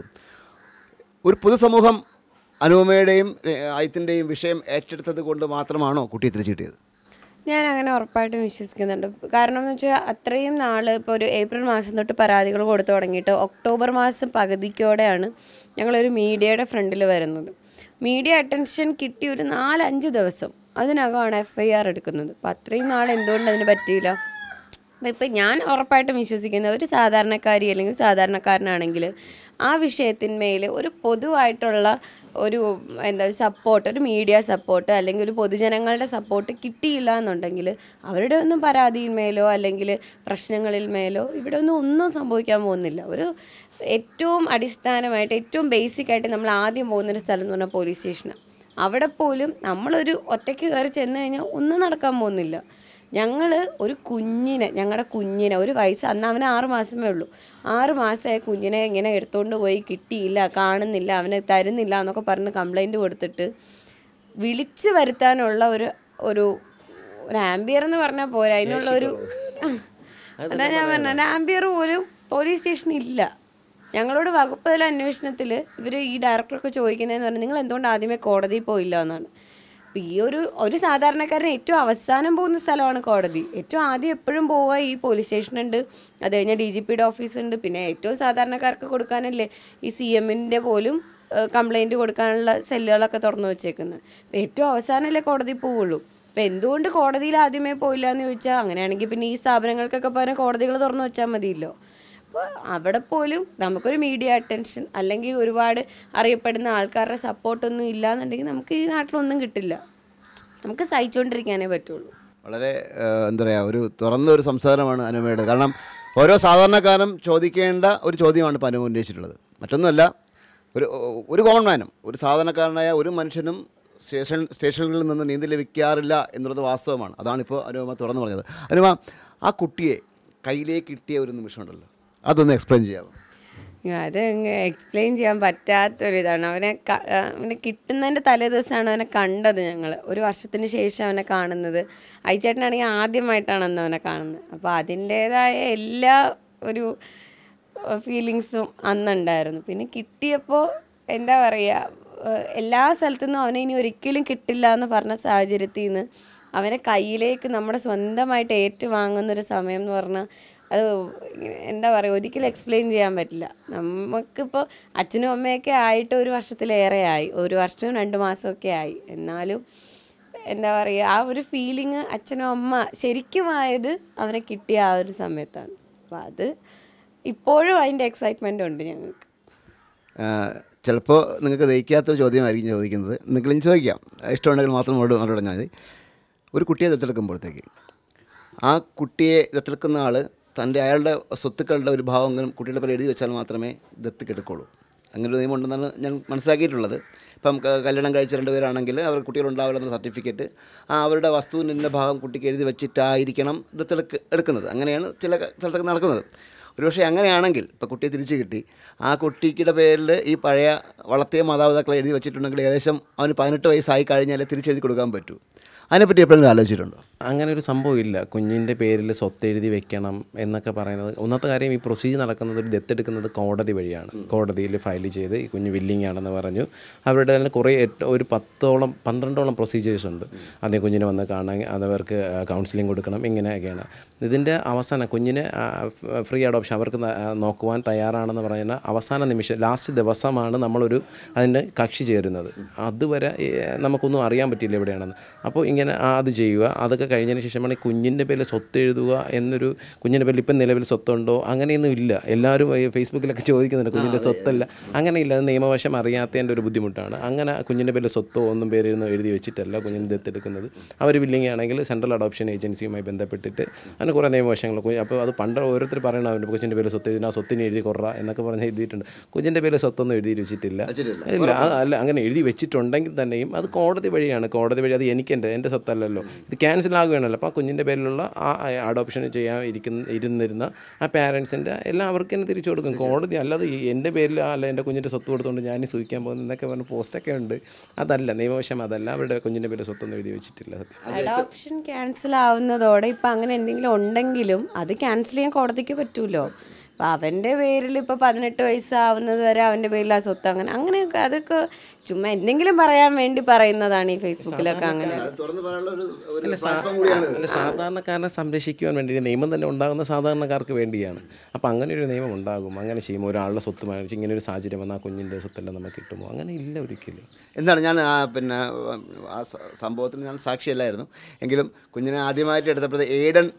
ഒരു പൊതുസമൂഹം അനുപമയുടെയും അജിത്തിൻ്റെയും വിഷയം ഏറ്റെടുത്തത് കൊണ്ട് മാത്രമാണോ കുട്ടിയെ തിരിച്ചു കിട്ടിയത് ഞാൻ അങ്ങനെ ഉറപ്പായിട്ടും വിശ്വസിക്കുന്നുണ്ട് കാരണം എന്ന് വെച്ചാൽ അത്രയും നാൾ ഇപ്പോൾ ഒരു ഏപ്രിൽ മാസം തൊട്ട് പരാതികൾ കൊടുത്തു തുടങ്ങിയിട്ട് ഒക്ടോബർ മാസം പകുതിക്കോടെയാണ് ഞങ്ങളൊരു മീഡിയയുടെ ഫ്രണ്ടിൽ വരുന്നത് മീഡിയ അറ്റൻഷൻ കിട്ടി ഒരു നാലഞ്ച് ദിവസം അതിനകമാണ് എഫ് ഐ ആർ എടുക്കുന്നത് അപ്പം അത്രയും നാൾ എന്തുകൊണ്ട് അതിന് പറ്റിയില്ല അപ്പം ഇപ്പം ഞാൻ ഉറപ്പായിട്ടും വിശ്വസിക്കുന്ന ഒരു സാധാരണക്കാരി അല്ലെങ്കിൽ സാധാരണക്കാരനാണെങ്കിൽ ആ വിഷയത്തിന്മേൽ ഒരു പൊതുവായിട്ടുള്ള ഒരു എന്താ സപ്പോർട്ട് ഒരു മീഡിയ സപ്പോർട്ട് അല്ലെങ്കിൽ ഒരു പൊതുജനങ്ങളുടെ സപ്പോർട്ട് കിട്ടിയില്ല എന്നുണ്ടെങ്കിൽ അവരുടെ ഒന്നും പരാതിയിന്മേലോ അല്ലെങ്കിൽ പ്രശ്നങ്ങളിൽ മേലോ ഇവിടെ ഒന്നും ഒന്നും സംഭവിക്കാൻ പോകുന്നില്ല ഒരു ഏറ്റവും അടിസ്ഥാനമായിട്ട് ഏറ്റവും ബേസിക് ആയിട്ട് നമ്മൾ ആദ്യം പോകുന്നൊരു സ്ഥലം എന്ന് പറഞ്ഞാൽ പോലീസ് സ്റ്റേഷനാണ് അവിടെ പോലും നമ്മളൊരു ഒറ്റയ്ക്ക് കയറി ചെന്ന് കഴിഞ്ഞാൽ ഒന്നും നടക്കാൻ പോകുന്നില്ല ഞങ്ങൾ ഒരു കുഞ്ഞിനെ ഞങ്ങളുടെ കുഞ്ഞിനെ ഒരു വയസ്സ് അന്ന് അവന് ആറ് മാസമേ ഉള്ളൂ ആറ് മാസമായ കുഞ്ഞിനെ ഇങ്ങനെ എടുത്തുകൊണ്ട് പോയി കിട്ടിയില്ല കാണുന്നില്ല അവന് തരുന്നില്ല എന്നൊക്കെ പറഞ്ഞ് കംപ്ലൈൻറ്റ് കൊടുത്തിട്ട് വിളിച്ചു വരുത്താനുള്ള ഒരു ഒരു ഒരു ആംബിയർ എന്ന് പറഞ്ഞാൽ പോരാ അതിനുള്ള ഒരു അതാ ഞാൻ പറഞ്ഞത് ആംബിയർ പോലും പോലീസ് സ്റ്റേഷനിൽ ഇല്ല ഞങ്ങളോട് വകുപ്പ് തല അന്വേഷണത്തിൽ ഇവർ ഈ ഡയറക്ടറൊക്കെ ചോദിക്കുന്നതെന്ന് പറഞ്ഞാൽ നിങ്ങൾ എന്തുകൊണ്ട് ആദ്യമേ കോടതിയിൽ പോയില്ല എന്നാണ് അപ്പോൾ ഈ ഒരു ഒരു സാധാരണക്കാരൻ ഏറ്റവും അവസാനം പോകുന്ന സ്ഥലമാണ് കോടതി ഏറ്റവും ആദ്യം എപ്പോഴും പോവുക ഈ പോലീസ് സ്റ്റേഷനുണ്ട് അത് കഴിഞ്ഞാൽ ഡി ജി പിയുടെ ഓഫീസ് ഉണ്ട് പിന്നെ ഏറ്റവും സാധാരണക്കാർക്ക് കൊടുക്കാനല്ലേ ഈ സി എമ്മിൻ്റെ പോലും കംപ്ലൈൻറ്റ് കൊടുക്കാനുള്ള സെല്ലുകളൊക്കെ തുറന്നു വെച്ചേക്കുന്നത് അപ്പോൾ ഏറ്റവും അവസാനമല്ലേ കോടതി പോവുള്ളൂ അപ്പോൾ എന്തുകൊണ്ട് കോടതിയിൽ ആദ്യമേ പോയില്ല എന്ന് ചോദിച്ചാൽ അങ്ങനെയാണെങ്കിൽ പിന്നെ ഈ സ്ഥാപനങ്ങൾക്കൊക്കെ പകരം കോടതികൾ തുറന്നു വെച്ചാൽ മതിയല്ലോ അപ്പോൾ അവിടെ പോലും നമുക്കൊരു മീഡിയ അറ്റൻഷൻ അല്ലെങ്കിൽ ഒരുപാട് അറിയപ്പെടുന്ന ആൾക്കാരുടെ സപ്പോർട്ടൊന്നും ഇല്ലാന്നുണ്ടെങ്കിൽ നമുക്ക് ഈ നാട്ടിലൊന്നും കിട്ടില്ല നമുക്ക് സഹിച്ചുകൊണ്ടിരിക്കാനേ പറ്റുള്ളൂ വളരെ ഏഹ്, എന്താ പറയുക ഒരു തുറന്ന ഒരു സംസാരമാണ് അനുമയുടെ കാരണം ഓരോ സാധാരണക്കാരനും ചോദിക്കേണ്ട ഒരു ചോദ്യമാണ് ഇപ്പോൾ അനുമ ഉന്നയിച്ചിട്ടുള്ളത് മറ്റൊന്നുമല്ല ഒരു ഒരു കോമൺ മാനും ഒരു സാധാരണക്കാരനായ ഒരു മനുഷ്യനും സ്റ്റേഷൻ സ്റ്റേഷനുകളിൽ നിന്ന് നീന്തി ലഭിക്കാറില്ല എന്നുള്ളത് വാസ്തവമാണ് അതാണിപ്പോൾ അനുപമ തുറന്നു പറഞ്ഞത് അനുപമ ആ കുട്ടിയെ കയ്യിലേക്ക് കിട്ടിയ ഒരു നിമിഷമുണ്ടല്ലോ അതൊന്ന് എക്സ്പ്ലെയിൻ ചെയ്യാമോ അത് എക്സ്പ്ലെയിൻ ചെയ്യാൻ പറ്റാത്തൊരിതാണ് അവനെ ക- ആ, അവനെ കിട്ടുന്നതിൻ്റെ തലേ ദിവസമാണ് അവനെ കണ്ടത് ഞങ്ങൾ ഒരു വർഷത്തിന് ശേഷം അവനെ കാണുന്നത് അയച്ചേട്ടനാണെങ്കിൽ ആദ്യമായിട്ടാണ് അന്ന് അവനെ കാണുന്നത് അപ്പോൾ അതിൻ്റേതായ എല്ലാ ഒരു ഫീലിങ്സും അന്നുണ്ടായിരുന്നു പിന്നെ കിട്ടിയപ്പോൾ എന്താ പറയുക എല്ലാ സ്ഥലത്തുനിന്നും അവനെ ഇനി ഒരിക്കലും കിട്ടില്ല എന്ന് പറഞ്ഞ സാഹചര്യത്തിൽ നിന്ന് അവനെ കയ്യിലേക്ക് നമ്മുടെ സ്വന്തമായിട്ട് ഏറ്റുവാങ്ങുന്നൊരു സമയം എന്ന് പറഞ്ഞാൽ അത് എന്താ പറയുക ഒരിക്കലും എക്സ്പ്ലെയിൻ ചെയ്യാൻ പറ്റില്ല നമുക്കിപ്പോൾ അച്ഛനും അമ്മയൊക്കെ ആയിട്ട് ഒരു വർഷത്തിലേറെ ആയി ഒരു വർഷവും രണ്ട് മാസമൊക്കെ ആയി എന്നാലും എന്താ പറയുക ആ ഒരു ഫീലിങ് അച്ഛനും അമ്മ ശരിക്കും ആയത് അവനെ കിട്ടിയ ആ ഒരു സമയത്താണ് അപ്പോൾ അത് ഇപ്പോഴും അതിൻ്റെ എക്സൈറ്റ്മെൻ്റ് ഉണ്ട് ഞങ്ങൾക്ക് ചിലപ്പോൾ നിങ്ങൾക്ക് ദഹിക്കാത്തൊരു ചോദ്യമായിരിക്കും ചോദിക്കുന്നത് നിങ്ങൾക്കും ചോദിക്കാം ഇഷ്ടമുണ്ടെങ്കിൽ മാത്രം മറുപടി മറുപടി പറഞ്ഞാൽ മതി ഒരു കുട്ടിയെ ദത്തെടുക്കുമ്പോഴത്തേക്ക് ആ കുട്ടിയെ ദത്തെടുക്കുന്ന ആൾ തൻ്റെ അയാളുടെ സ്വത്തുക്കളുടെ ഒരു ഭാഗമെങ്കിലും കുട്ടിയുടെ പേര് എഴുതി വെച്ചാൽ മാത്രമേ ദത്തെടുക്കുള്ളൂ അങ്ങനെ ഒരു നിയമം ഉണ്ടെന്നാണ് ഞാൻ മനസ്സിലാക്കിയിട്ടുള്ളത് ഇപ്പം ക- കല്യാണം കഴിച്ച രണ്ട് പേരാണെങ്കിൽ അവർ കുട്ടികളുണ്ടാവില്ലെന്ന സർട്ടിഫിക്കറ്റ് ആ അവരുടെ വസ്തുവിൻ്റെ ഇന്ന ഭാഗം കുട്ടിക്ക് എഴുതി വെച്ചിട്ടായിരിക്കണം ദത്തെടുക്ക് എടുക്കുന്നത് അങ്ങനെയാണ് ചില ക- സ്ഥലത്തൊക്കെ നടക്കുന്നത് ഒരുപക്ഷെ അങ്ങനെയാണെങ്കിൽ ഇപ്പോൾ കുട്ടിയെ തിരിച്ചു കിട്ടി ആ കുട്ടിയുടെ പേരിൽ ഈ പഴയ വളർത്തിയ മാതാപിതാക്കളെ എഴുതി വെച്ചിട്ടുണ്ടെങ്കിൽ ഏകദേശം അവന് പതിനെട്ട് വയസ്സായി കഴിഞ്ഞാൽ തിരിച്ചെഴുതി കൊടുക്കാൻ പറ്റൂ അതിനെപ്പറ്റി എപ്പോഴെങ്കിലും ആലോചിച്ചിട്ടുണ്ടോ അങ്ങനെ ഒരു സംഭവം ഇല്ല കുഞ്ഞിൻ്റെ പേരിൽ സ്വത്ത് എഴുതി വെക്കണം എന്നൊക്കെ പറയുന്നത് ഒന്നാമത്തെ കാര്യം ഈ പ്രൊസീജിയർ നടക്കുന്നത് ഒരു ദത്തെടുക്കുന്നത് കോടതി വഴിയാണ് കോടതിയിൽ ഫയൽ ചെയ്ത് ഈ കുഞ്ഞ് വില്ലിങ് ആണെന്ന് പറഞ്ഞു അവരുടെ തന്നെ കുറേ എട്ട് ഒരു പത്തോളം പന്ത്രണ്ടോളം പ്രൊസീജിയേഴ്സ് ഉണ്ട് ആദ്യം കുഞ്ഞിനെ വന്ന് കാണാൻ അതവർക്ക് കൗൺസിലിംഗ് കൊടുക്കണം ഇങ്ങനെയൊക്കെയാണ് ഇതിൻ്റെ അവസാനം കുഞ്ഞിനെ ഫ്രീ അഡോപ്ഷൻ അവർക്ക് ന- ആ, നോക്കുവാൻ തയ്യാറാണെന്ന് പറയുന്ന അവസാന നിമിഷം ലാസ്റ്റ് ദിവസമാണ് നമ്മളൊരു അതിന് കക്ഷി ചേരുന്നത് അതുവരെ ഏ, നമുക്കൊന്നും അറിയാൻ പറ്റില്ല എവിടെയാണെന്ന് അപ്പോൾ ഇങ്ങനെ ആ, അത് ചെയ്യുക അതൊക്കെ കഴിഞ്ഞതിന് ശേഷമാണ് ഈ കുഞ്ഞിൻ്റെ പേരിൽ സ്വത്ത് എഴുതുക എന്നൊരു കുഞ്ഞിൻ്റെ പേരിൽ ഇപ്പം നിലവിൽ സ്വത്തുണ്ടോ അങ്ങനെയൊന്നും ഇല്ല എല്ലാവരും ഈ ഫേസ്ബുക്കിലൊക്കെ ചോദിക്കുന്നുണ്ട് കുഞ്ഞിൻ്റെ സ്വത്തല്ല അങ്ങനെയില്ല അത് നിയമവശം അറിയാത്തതിൻ്റെ ഒരു ബുദ്ധിമുട്ടാണ് അങ്ങനെ കുഞ്ഞിൻ്റെ പേരിൽ സ്വത്തോ ഒന്നും പേരിൽ എഴുതി വെച്ചിട്ടല്ല കുഞ്ഞിന് ദത്തെടുക്കുന്നത് അവർ ബില്ലിംഗ് ആണെങ്കിൽ സെൻട്രൽ അഡോപ്ഷൻ ഏജൻസിയുമായി ബന്ധപ്പെട്ടിട്ട് അങ്ങനെ കുറേ നിയമവശങ്ങൾ കുഞ്ഞ് അപ്പോൾ അത് പണ്ട് ഓരോരുത്തർ പറയണം അവൻ്റെ കൊച്ചിൻ്റെ പേര് സ്വത്ത് എഴുതിനാ സ്വത്തിന് എഴുതി കുറ എന്നൊക്കെ പറഞ്ഞ് എഴുതിയിട്ടുണ്ട് കുഞ്ഞിൻ്റെ പേര് സ്വത്തൊന്നും എഴുതി വെച്ചിട്ടില്ല ഇല്ല അത് അല്ല അങ്ങനെ എഴുതി വെച്ചിട്ടുണ്ടെങ്കിൽ തന്നെയും അത് കോടതി വഴിയാണ് കോടതി വഴി അത് എനിക്ക് എൻ്റെ എൻ്റെ സ്വത്തല്ലല്ലോ ഇത് ക്യാൻസൽ ആകുകയാണല്ലോ അപ്പോൾ ആ കുഞ്ഞിൻ്റെ പേരിലുള്ള ആ അഡോപ്ഷൻ ചെയ്യാൻ ഇരിക്കുന്ന ഇരുന്നിരുന്ന ആ പാരൻസിൻ്റെ എല്ലാം അവർക്ക് തന്നെ തിരിച്ചു കൊടുക്കും കോടതി അല്ലാതെ ഈ എൻ്റെ പേരിൽ അല്ല എൻ്റെ കുഞ്ഞിൻ്റെ സ്വത്ത് കൊടുത്തുകൊണ്ട് ഞാൻ സൂഹിക്കാൻ പോകുന്നു എന്നൊക്കെ പറഞ്ഞ് പോസ്റ്റൊക്കെ ഉണ്ട് അതല്ല നിയമവശം അതല്ല അവരുടെ കുഞ്ഞിൻ്റെ പേര് സ്വത്തൊന്നും എഴുതി വെച്ചിട്ടില്ല സത്യം അഡോപ്ഷൻ ക്യാൻസൽ ആവുന്നതോടെ ഇപ്പം അങ്ങനെ എന്തെങ്കിലും ഉണ്ടെങ്കിലും അത് ക്യാൻസൽ ചെയ്യാൻ കോടതിക്ക് പറ്റൂലോ അപ്പം അവൻ്റെ പേരിൽ ഇപ്പോൾ പതിനെട്ട് വയസ്സാവുന്നത് വരെ അവൻ്റെ പേരിൽ ആ സ്വത്ത് അങ്ങനെ അങ്ങനെയൊക്കെ അതൊക്കെ ചുമ്മാ എന്തെങ്കിലും പറയാൻ വേണ്ടി പറയുന്നതാണ് ഈ ഫേസ്ബുക്കിലൊക്കെ അങ്ങനെ തുറന്ന് പറയാനുള്ള ഒരു ഒരു അല്ല, സാ- അല്ല, സാധാരണക്കാരനെ സംരക്ഷിക്കുവാൻ വേണ്ടി ഈ നിയമം തന്നെ ഉണ്ടാകുന്ന സാധാരണക്കാർക്ക് വേണ്ടിയാണ് അപ്പോൾ അങ്ങനെ ഒരു നിയമം ഉണ്ടാകും അങ്ങനെ ചെയ്യുമ്പോൾ ഒരാളുടെ സ്വത്ത് മേടിച്ച് ഇങ്ങനെ ഒരു സാഹചര്യം വന്നാൽ ആ കുഞ്ഞിൻ്റെ സ്വത്തെല്ലാം നമുക്ക് കിട്ടുമോ അങ്ങനെ ഇല്ല ഒരിക്കലും എന്താണ് ഞാൻ ആ പിന്നെ ആ സ- സംഭവത്തിന് ഞാൻ സാക്ഷിയല്ലായിരുന്നു എങ്കിലും കുഞ്ഞിനെ ആദ്യമായിട്ട് എടുത്തപ്പോഴത്തെ ഏഡൻ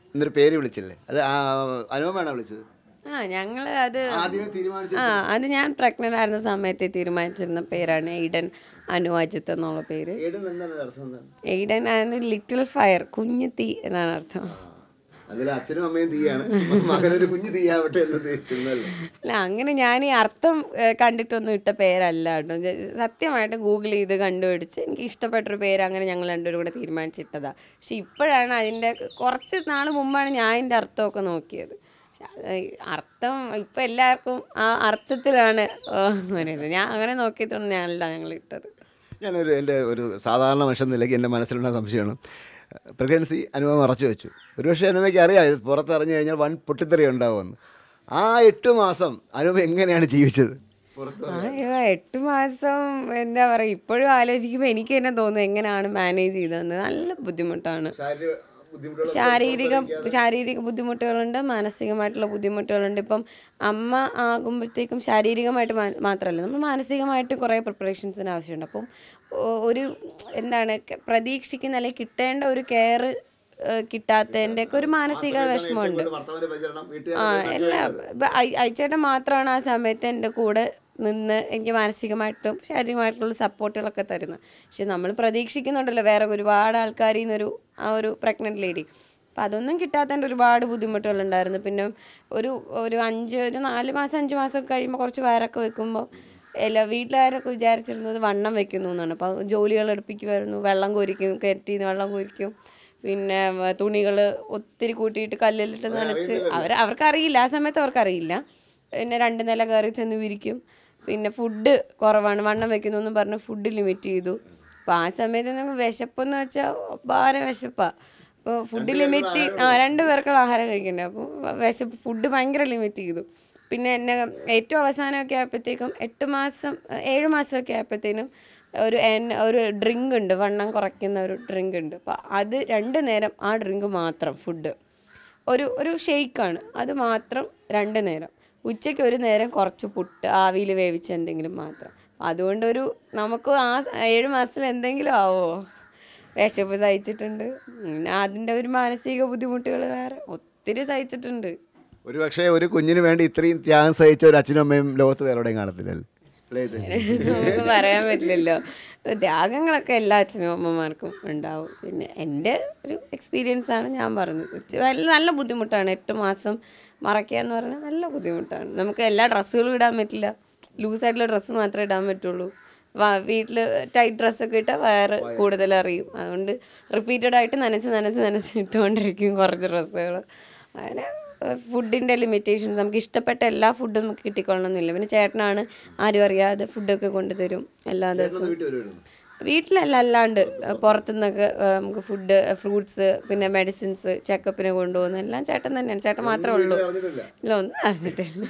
എന്നൊരു പേര് വിളിച്ചില്ലേ അത് ആ അനുപമയാണോ വിളിച്ചത് ആ ഞങ്ങൾ അത് ആദ്യമേ തീരുമാനിച്ചു ആ അത് ഞാൻ പ്രഗ്നൻ്റ് ആയിരുന്ന സമയത്ത് തീരുമാനിച്ചിരുന്ന പേരാണ് എയ്ഡൻ അനുവാജിത്ത് എന്നുള്ള പേര് ഏടൻ എന്താണ് അർത്ഥം എന്താണ് എയ്ഡൻ ആയിരുന്നു ലിറ്റിൽ ഫയർ കുഞ്ഞു തീ എന്നാണ് അർത്ഥം അതിൽ അച്ഛനും അമ്മയും തീയാണ് മകനൊരു കുഞ്ഞു തീയാവട്ടെ എന്ന് ഉദ്ദേശിച്ചിരുന്നല്ലേ അല്ല അങ്ങനെ ഞാൻ ഈ അർത്ഥം ഏഹ്, കണ്ടിട്ടൊന്നും ഇട്ട പേരല്ല കേട്ടോ ജ- സത്യമായിട്ട് ഗൂഗിൾ ചെയ്ത് കണ്ടുപിടിച്ച് എനിക്ക് ഇഷ്ടപ്പെട്ടൊരു പേര് അങ്ങനെ ഞങ്ങൾ രണ്ടുപേരും കൂടെ തീരുമാനിച്ചിട്ടതാ പക്ഷെ ഇപ്പോഴാണ് അതിൻ്റെ കുറച്ച് നാൾ മുമ്പാണ് ഞാൻ അതിൻ്റെ അർത്ഥമൊക്കെ നോക്കിയത് പക്ഷെ അത് ഈ അർത്ഥം ഇപ്പം എല്ലാവർക്കും ആ അർത്ഥത്തിലാണ് ഏഹ്, പറയുന്നത് ഞാൻ അങ്ങനെ നോക്കിയിട്ടൊന്നും ഞാനല്ല ഞങ്ങൾ ഇട്ടത് ഞാനൊരു എൻ്റെ ഒരു സാധാരണ മനുഷ്യൻ നിലയ്ക്ക് എൻ്റെ മനസ്സിലുള്ള സംശയമാണ് പ്രഗ്നൻസി അനുഭവം മറച്ചു വെച്ചു ഒരുപക്ഷെ അനുഭവയ്ക്ക് അറിയാം ഇത് പുറത്തിറങ്ങി കഴിഞ്ഞാൽ വൻ പൊട്ടിത്തെറി ഉണ്ടാവുമെന്ന് ആ എട്ട് മാസം അനുഭവം എങ്ങനെയാണ് ജീവിച്ചത് പുറത്ത് ആ ഇവ എട്ട് മാസം എന്താ പറയുക ഇപ്പോഴും ആലോചിക്കുമ്പോൾ എനിക്ക് തന്നെ തോന്നുന്നു എങ്ങനെയാണ് മാനേജ് ചെയ്തതെന്ന് നല്ല ബുദ്ധിമുട്ടാണ് ശാരീരിക ബുദ്ധിമുട്ടുകൾ ശാരീരിക ശാരീരിക ബുദ്ധിമുട്ടുകളുണ്ട് മാനസികമായിട്ടുള്ള ബുദ്ധിമുട്ടുകളുണ്ട് ഇപ്പം അമ്മ ആകുമ്പോഴത്തേക്കും ശാരീരികമായിട്ട് മാ- മാത്രമല്ല നമ്മൾ മാനസികമായിട്ട് കുറേ പ്രിപ്പറേഷൻസിന് ആവശ്യമുണ്ട് അപ്പം ഒ- ഒരു എന്താണ് ക- പ്രതീക്ഷിക്കുന്ന അല്ലെങ്കിൽ കിട്ടേണ്ട ഒരു കെയർ കിട്ടാത്തതിൻ്റെ ഒക്കെ ഒരു മാനസിക വിഷമമുണ്ട് ഭർത്താവിൻ്റെ പരിചരണം വീട്ടുകാർ ആ എല്ലാം ഇപ്പം ഐ- അയച്ചേട്ടൻ മാത്രമാണ് ആ സമയത്ത് എൻ്റെ കൂടെ നിന്ന് എനിക്ക് മാനസികമായിട്ടും ശാരീരികമായിട്ടുള്ള സപ്പോർട്ടുകളൊക്കെ തരുന്നത് പക്ഷെ നമ്മൾ പ്രതീക്ഷിക്കുന്നുണ്ടല്ലോ വേറെ ഒരുപാട് ആൾക്കാരിൽ നിന്നൊരു ആ ഒരു പ്രഗ്നൻറ്റ് ലേഡി അപ്പം അതൊന്നും കിട്ടാത്തതിൻ്റെ ഒരുപാട് ബുദ്ധിമുട്ടുകളുണ്ടായിരുന്നു പിന്നെ ഒരു ഒരു അഞ്ച് ഒരു നാല് മാസം അഞ്ച് മാസം ഒക്കെ കഴിയുമ്പോൾ കുറച്ച് വയറൊക്കെ വെക്കുമ്പോൾ എല്ലാ വീട്ടിലാരൊക്കെ വിചാരിച്ചിരുന്നത് വണ്ണം വെക്കുന്നു എന്നാണ് അപ്പോൾ ജോലികൾ എടുപ്പിക്കുമായിരുന്നു വെള്ളം കോരിക്കും കയറ്റിന്ന് വെള്ളം കോരിക്കും പിന്നെ തുണികൾ ഒത്തിരി കൂട്ടിയിട്ട് കല്ലിലിട്ട് നനച്ച് അവർ അവർക്കറിയില്ല ആ സമയത്ത് അവർക്കറിയില്ല പിന്നെ രണ്ട് നില കയറി ചെന്ന് വിരിക്കും പിന്നെ ഫുഡ് കുറവാണ് വണ്ണം വെക്കുന്നു എന്ന് പറഞ്ഞ് ഫുഡ് ലിമിറ്റ് ചെയ്തു അപ്പോൾ ആ സമയത്ത് നമുക്ക് വിശപ്പെന്ന് വെച്ചാൽ ഭാര വിശപ്പാ അപ്പോൾ ഫുഡ് ലിമിറ്റ് ആ രണ്ട് പേർക്കുള്ള ആഹാരം കഴിക്കണ്ടേ അപ്പോൾ വിശപ്പ് ഫുഡ് ഭയങ്കര ലിമിറ്റ് ചെയ്തു പിന്നെ എന്നെ ഏറ്റവും അവസാനമൊക്കെ ആയപ്പോഴത്തേക്കും എട്ട് മാസം ഏഴ് മാസമൊക്കെ ആയപ്പോഴത്തേനും ഒരു എൻ- ഒരു ഡ്രിങ്ക് ഉണ്ട് വണ്ണം കുറയ്ക്കുന്ന ഒരു ഡ്രിങ്ക് ഉണ്ട് അപ്പോൾ അത് രണ്ട് നേരം ആ ഡ്രിങ്ക് മാത്രം ഫുഡ് ഒരു ഒരു ഷെയ്ക്കാണ് അത് മാത്രം രണ്ട് നേരം ഉച്ചയ്ക്ക് ഒരു നേരം കുറച്ച് പുട്ട് ആവിയിൽ വേവിച്ച എന്തെങ്കിലും മാത്രം അതുകൊണ്ടൊരു നമുക്ക് ആ സ- ഏഴ് മാസത്തിൽ എന്തെങ്കിലും ആവോ വിശപ്പ് സഹിച്ചിട്ടുണ്ട് പിന്നെ അതിൻ്റെ ഒരു മാനസിക ബുദ്ധിമുട്ടുകൾ വേറെ ഒത്തിരി സഹിച്ചിട്ടുണ്ട് ഒരു പക്ഷേ ഒരു കുഞ്ഞിന് വേണ്ടി ഇത്രയും ത്യാഗം സഹിച്ച ഒരു അച്ഛനും അമ്മയും ലോകത്ത് വേറെ എവിടെയും കാണത്തില്ലല്ലോ അല്ലേ ഇത് നമുക്ക് പറയാൻ പറ്റില്ലല്ലോ ത്യാഗങ്ങളൊക്കെ എല്ലാ അച്ഛനും അമ്മമാർക്കും ഉണ്ടാവും പിന്നെ എൻ്റെ ഒരു എക്സ്പീരിയൻസ് ആണ് ഞാൻ പറഞ്ഞത് ഇച്ചിരി നല്ല നല്ല ബുദ്ധിമുട്ടാണ് എട്ട് മാസം മറയ്ക്കുക എന്ന് പറഞ്ഞാൽ നല്ല ബുദ്ധിമുട്ടാണ് നമുക്ക് എല്ലാ ഡ്രസ്സുകളും ഇടാൻ പറ്റില്ല ലൂസായിട്ടുള്ള ഡ്രസ്സ് മാത്രമേ ഇടാൻ പറ്റുള്ളൂ വീട്ടിൽ ടൈറ്റ് ഡ്രസ്സൊക്കെ ഇട്ടാൽ വയറ് കൂടുതൽ അറിയും അതുകൊണ്ട് റിപ്പീറ്റഡ് ആയിട്ട് നനച്ച് നനച്ച് നനച്ച് ഇട്ടുകൊണ്ടിരിക്കും കുറച്ച് ഡ്രസ്സുകൾ അങ്ങനെ ഫുഡിൻ്റെ ലിമിറ്റേഷൻസ് നമുക്ക് ഇഷ്ടപ്പെട്ട എല്ലാ ഫുഡും നമുക്ക് കിട്ടിക്കൊള്ളണമെന്നില്ല പിന്നെ ചേട്ടനാണ് ആരും അറിയാതെ ഫുഡൊക്കെ കൊണ്ടുതരും എല്ലാ ദിവസവും വീട്ടിൽ വരുമായിരുന്നു വീട്ടിലല്ല അല്ലാണ്ട് അഹ് പുറത്തുനിന്നൊക്കെ അഹ് നമുക്ക് ഫുഡ് ഫ്രൂട്ട്സ് പിന്നെ മെഡിസിൻസ് ചെക്കപ്പിന് കൊണ്ടുപോകുന്ന എല്ലാം ചേട്ടൻ തന്നെയാണ് ചേട്ടൻ മാത്രമേ ഉള്ളൂ ഇല്ല ഒന്നും അറിഞ്ഞിട്ടില്ല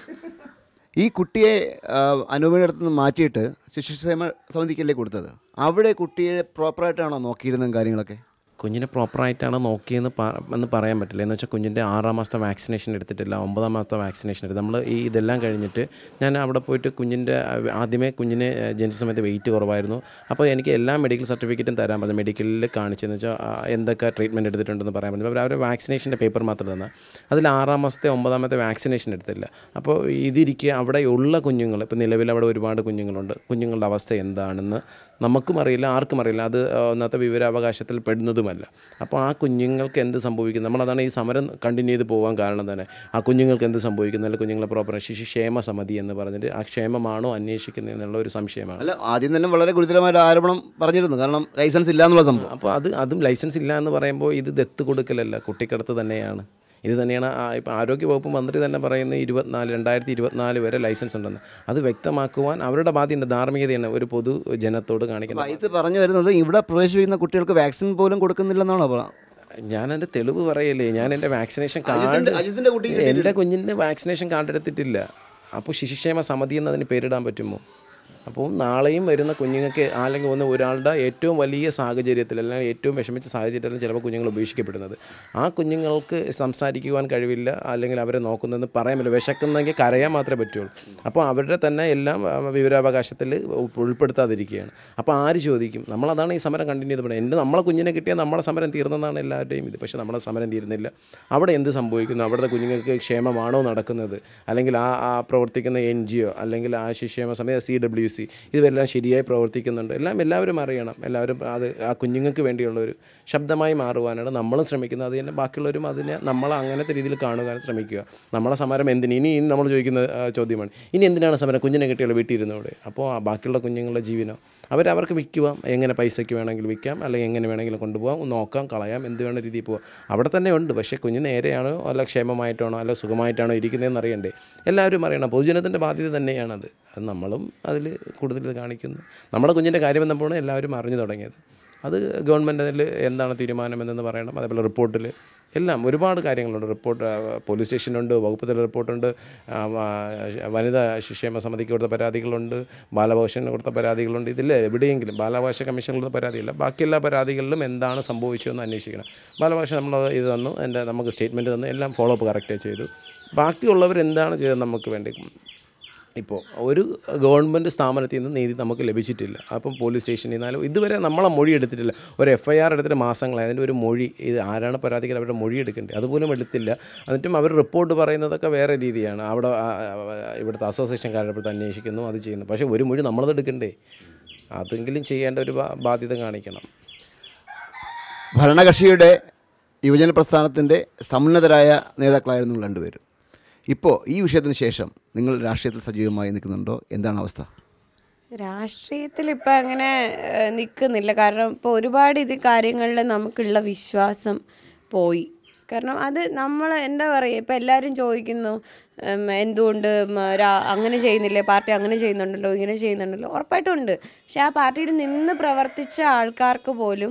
ഈ കുട്ടിയെ അനുപമയുടെ അടുത്ത് നിന്ന് മാറ്റിയിട്ട് ശിശുക്ഷേമ സമിതിക്കല്ലേ കൊടുത്തത് അവിടെ കുട്ടിയെ പ്രോപ്പറായിട്ടാണോ നോക്കിയിരുന്ന കാര്യങ്ങളൊക്കെ കുഞ്ഞിനെ പ്രോപ്പറായിട്ടാണ് നോക്കിയെന്ന് പ- എന്ന് പറയാൻ പറ്റില്ല എന്ന് വെച്ചാൽ കുഞ്ഞിൻ്റെ ആറാം മാസത്തെ വാക്സിനേഷൻ എടുത്തിട്ടില്ല ഒമ്പതാം മാസത്തെ വാക്സിനേഷൻ എടുത്ത് നമ്മൾ ഈ ഇതെല്ലാം കഴിഞ്ഞിട്ട് ഞാൻ അവിടെ പോയിട്ട് കുഞ്ഞിൻ്റെ ആ- ആദ്യമേ കുഞ്ഞിന് ജനിച്ച സമയത്ത് വെയിറ്റ് കുറവായിരുന്നു അപ്പോൾ എനിക്ക് എല്ലാ മെഡിക്കൽ സർട്ടിഫിക്കറ്റും തരാൻ പറഞ്ഞു മെഡിക്കലിൽ കാണിച്ചെന്ന് വെച്ചാൽ ആ, എന്തൊക്കെ ട്രീറ്റ്മെൻറ്റ് എടുത്തിട്ടുണ്ടെന്ന് പറയാൻ പറ്റും അവർ അവർ വാക്സിനേഷൻ്റെ പേപ്പർ മാത്രം തന്നാൽ അതിൽ ആറാം മാസത്തെ ഒമ്പതാമത്തെ വാക്സിനേഷൻ എടുത്തില്ല അപ്പോൾ ഇതിരിക്കുക അവിടെ ഉള്ള കുഞ്ഞുങ്ങൾ ഇപ്പോൾ നിലവിൽ അവിടെ ഒരുപാട് കുഞ്ഞുങ്ങളുണ്ട് കുഞ്ഞുങ്ങളുടെ അവസ്ഥ എന്താണെന്ന് നമുക്കും അറിയില്ല ആർക്കും അറിയില്ല അത് ആ, ഒന്നാമത്തെ വിവരാവകാശത്തിൽ പെടുന്നതുമല്ല അപ്പോൾ ആ കുഞ്ഞുങ്ങൾക്ക് എന്ത് സംഭവിക്കും നമ്മളതാണ് ഈ സമരം കണ്ടിന്യൂ ചെയ്ത് പോകാൻ കാരണം തന്നെ ആ കുഞ്ഞുങ്ങൾക്ക് എന്ത് സംഭവിക്കുന്നു അല്ലെങ്കിൽ കുഞ്ഞുങ്ങളെ പ്രോപ്പർ ശിശുക്ഷേമ സമിതി എന്ന് പറഞ്ഞിട്ട് ആ ക്ഷേമമാണോ അന്വേഷിക്കുന്നത് എന്നുള്ള ഒരു സംശയമാണ് അല്ല ആദ്യം തന്നെ വളരെ ഗുരുതരമായ ഒരു ആരോപണം പറഞ്ഞിരുന്നു കാരണം ലൈസൻസ് ഇല്ല എന്നുള്ള സംഭവം അപ്പോൾ അത് അതും ലൈസൻസ് ഇല്ല എന്ന് പറയുമ്പോൾ ഇത് ദത്ത് കൊടുക്കലല്ല കുട്ടിക്കടത്ത് തന്നെയാണ് ഇത് തന്നെയാണ് ആ- ഇപ്പോൾ ആരോഗ്യവകുപ്പ് മന്ത്രി തന്നെ പറയുന്ന ഇരുപത്തിനാല് രണ്ടായിരത്തി ഇരുപത്തിനാല് വരെ ലൈസൻസ് ഉണ്ടെന്ന് അത് വ്യക്തമാക്കുവാൻ അവരുടെ ബാധ്യത ധാർമ്മികതയാണ് ഒരു പൊതു ജനത്തോട് കാണിക്കുന്നത് ഇത് പറഞ്ഞു വരുന്നത് ഇവിടെ പ്രവേശിക്കുന്ന കുട്ടികൾക്ക് വാക്സിൻ പോലും കൊടുക്കുന്നില്ലെന്നാണോ പറ ഞാൻ എൻ്റെ തെളിവ് പറയല്ലേ ഞാൻ എൻ്റെ വാക്സിനേഷൻ അജിത്തിന്റെ- കാർഡ് അജിത്തിന്റെ കുട്ടിക്ക് എൻ്റെ കുഞ്ഞിൻ്റെ വാക്സിനേഷൻ കാർഡ് എടുത്തിട്ടില്ല അപ്പോൾ ശിശുക്ഷേമ സമിതി എന്നതിന് പേരിടാൻ പറ്റുമോ അപ്പോൾ നാളെയും വരുന്ന കുഞ്ഞുങ്ങൾക്ക് അല്ലെങ്കിൽ ഒന്ന് ഒരാളുടെ ഏറ്റവും വലിയ സാഹചര്യത്തിൽ അല്ലെങ്കിൽ ഏറ്റവും വിഷമിച്ച സാഹചര്യത്തിൽ ചിലപ്പോൾ കുഞ്ഞുങ്ങൾ ഉപേക്ഷിക്കപ്പെടുന്നത് ആ കുഞ്ഞുങ്ങൾക്ക് സംസാരിക്കുവാൻ കഴിവില്ല അല്ലെങ്കിൽ അവരെ നോക്കുന്നതെന്ന് പറയാൻ പറ്റില്ല വിശക്കുന്നെങ്കിൽ കരയാൻ മാത്രമേ പറ്റുള്ളൂ അപ്പോൾ അവരുടെ തന്നെ എല്ലാം ആ, വിവരാവകാശത്തിൽ ഉൾ- ഉൾപ്പെടുത്താതിരിക്കുകയാണ് അപ്പോൾ ആര് ചോദിക്കും നമ്മളതാണ് ഈ സമരം കണ്ടിന്യൂ ചെയ്ത് പറയുന്നത് എൻ്റെ നമ്മളെ കുഞ്ഞിനെ കിട്ടിയാൽ നമ്മളെ സമരം തീർന്നെന്നാണ് എല്ലാവരുടെയും ഇത് പക്ഷേ നമ്മളെ സമരം തീരുന്നില്ല അവിടെ എന്ത് സംഭവിക്കുന്നു അവിടുത്തെ കുഞ്ഞുങ്ങൾക്ക് ക്ഷേമമാണോ നടക്കുന്നത് അല്ലെങ്കിൽ ആ ആ പ്രവർത്തിക്കുന്ന എൻ ജി ഒ അല്ലെങ്കിൽ ആ ശിശുക്ഷേമ സമയം സി ഡബ്ല്യു സി ഇതെല്ലാം ശരിയായി പ്രവർത്തിക്കുന്നുണ്ട് എല്ലാം എല്ലാവരും അറിയണം എല്ലാവരും അത് ആ കുഞ്ഞുങ്ങൾക്ക് വേണ്ടിയുള്ള ഒരു ശബ്ദമായി മാറുവാനാണ് നമ്മളും ശ്രമിക്കുന്നത് അത് തന്നെ ബാക്കിയുള്ളവരും അതിനെ നമ്മൾ അങ്ങനത്തെ രീതിയിൽ കാണുവാൻ ശ്രമിക്കുക നമ്മളെ സമരം എന്തിന് ഇനി ഇനി നമ്മൾ ചോദിക്കുന്ന ആ, ചോദ്യമാണ് ഇനി എന്തിനാണ് സമരം കുഞ്ഞിനെ കിട്ടിയുള്ള വീട്ടിൽ ഇരുന്നവിടെ അപ്പോൾ ആ ബാക്കിയുള്ള കുഞ്ഞുങ്ങളുടെ ജീവനോ അവരവർക്ക് വിൽക്കുവാം എങ്ങനെ പൈസയ്ക്ക് വേണമെങ്കിൽ വിൽക്കാം അല്ലെങ്കിൽ എങ്ങനെ വേണമെങ്കിലും കൊണ്ടുപോകാം നോക്കാം കളയാം എന്ത് വേണ്ട രീതിയിൽ പോവാം അവിടെ തന്നെ ഉണ്ട് പക്ഷേ കുഞ്ഞ് നേരെയാണോ അല്ല ക്ഷേമമായിട്ടാണോ അല്ല സുഖമായിട്ടാണോ ഇരിക്കുന്നതെന്ന് അറിയണ്ടേ എല്ലാവരും അറിയണം പൊതുജനത്തിൻ്റെ ബാധ്യത തന്നെയാണത് അത് നമ്മളും അതിൽ കൂടുതൽ ഇത് കാണിക്കുന്നു നമ്മുടെ കുഞ്ഞിൻ്റെ കാര്യം വന്നപ്പോഴാണ് എല്ലാവരും അറിഞ്ഞു തുടങ്ങിയത് അത് ഗവൺമെൻറ്റിൽ എന്താണ് തീരുമാനമെന്ന് പറയണം അതേപോലെ റിപ്പോർട്ടിൽ എല്ലാം ഒരുപാട് കാര്യങ്ങളുണ്ട് റിപ്പോർട്ട് ആ, പോലീസ് സ്റ്റേഷനുണ്ട് വകുപ്പ് തല റിപ്പോർട്ടുണ്ട് ആ, ആ, വനിതാ ശിക്ഷേമ സമിതിക്ക് കൊടുത്ത പരാതികളുണ്ട് ബാലാവകാശന് കൊടുത്ത പരാതികളുണ്ട് ഇതിൽ എവിടെയെങ്കിലും ബാലാവകാശ കമ്മീഷൻ കൊടുത്ത പരാതിയില്ല ബാക്കി എല്ലാ പരാതികളിലും എന്താണ് സംഭവിച്ചതെന്ന് അന്വേഷിക്കണം ബാലാവകാശ നമ്മൾ ഇത് തന്നു എൻ്റെ നമുക്ക് സ്റ്റേറ്റ്മെൻറ്റ് തന്നു എല്ലാം ഫോളോ അപ്പ് കറക്റ്റ് ചെയ്തു ബാക്കിയുള്ളവർ എന്താണ് ചെയ്തത് നമുക്ക് വേണ്ടി ഇപ്പോൾ ഒരു ഗവൺമെൻറ് സ്ഥാപനത്തിൽ നിന്ന് നീതി നമുക്ക് ലഭിച്ചിട്ടില്ല അപ്പം പോലീസ് സ്റ്റേഷനിൽ നിന്നാലും ഇതുവരെ നമ്മളെ മൊഴി എടുത്തിട്ടില്ല ഒരു എഫ് ഐ ആർ എടുത്തിട്ട് മാസങ്ങളായി അതിൻ്റെ ഒരു മൊഴി ഇത് ആരാണ് പരാതിക്കാർ അവരുടെ മൊഴി എടുക്കേണ്ടത് അതുപോലും എടുത്തില്ല എന്നിട്ടും അവർ റിപ്പോർട്ട് പറയുന്നതൊക്കെ വേറെ രീതിയാണ് അവിടെ ആ, ആ, ഇവിടുത്തെ അസോസിയേഷൻകാരുടെ അന്വേഷിക്കുന്നു അത് ചെയ്യുന്നു പക്ഷേ ഒരു മൊഴി നമ്മളത് എടുക്കണ്ടേ അതെങ്കിലും ചെയ്യേണ്ട ഒരു ബാ- ബാധ്യത കാണിക്കണം ഭരണകക്ഷിയുടെ യുവജന പ്രസ്ഥാനത്തിൻ്റെ സമുന്നതരായ നേതാക്കളായിരുന്നു നിങ്ങൾ രണ്ടുപേരും ഇപ്പോൾ ഈ വിഷയത്തിന് ശേഷം നിങ്ങൾ രാഷ്ട്രീയത്തിൽ സജീവമായി നിൽക്കുന്നുണ്ടോ എന്താണ് അവസ്ഥ രാഷ്ട്രീയത്തിൽ ഇപ്പം അങ്ങനെ ഏഹ്, നിൽക്കുന്നില്ല കാരണം ഇപ്പോൾ ഒരുപാട് ഇത് കാര്യങ്ങളിൽ നമുക്കുള്ള വിശ്വാസം പോയി കാരണം അത് നമ്മൾ എന്താ പറയുക ഇപ്പം എല്ലാവരും ചോദിക്കുന്നു ഉം, എന്തുകൊണ്ട് ഉം, രാ- അങ്ങനെ ചെയ്യുന്നില്ലേ പാർട്ടി അങ്ങനെ ചെയ്യുന്നുണ്ടല്ലോ ഇങ്ങനെ ചെയ്യുന്നുണ്ടല്ലോ ഉറപ്പായിട്ടും ഉണ്ട് പക്ഷെ ആ പാർട്ടിയിൽ നിന്ന് പ്രവർത്തിച്ച ആൾക്കാർക്ക് പോലും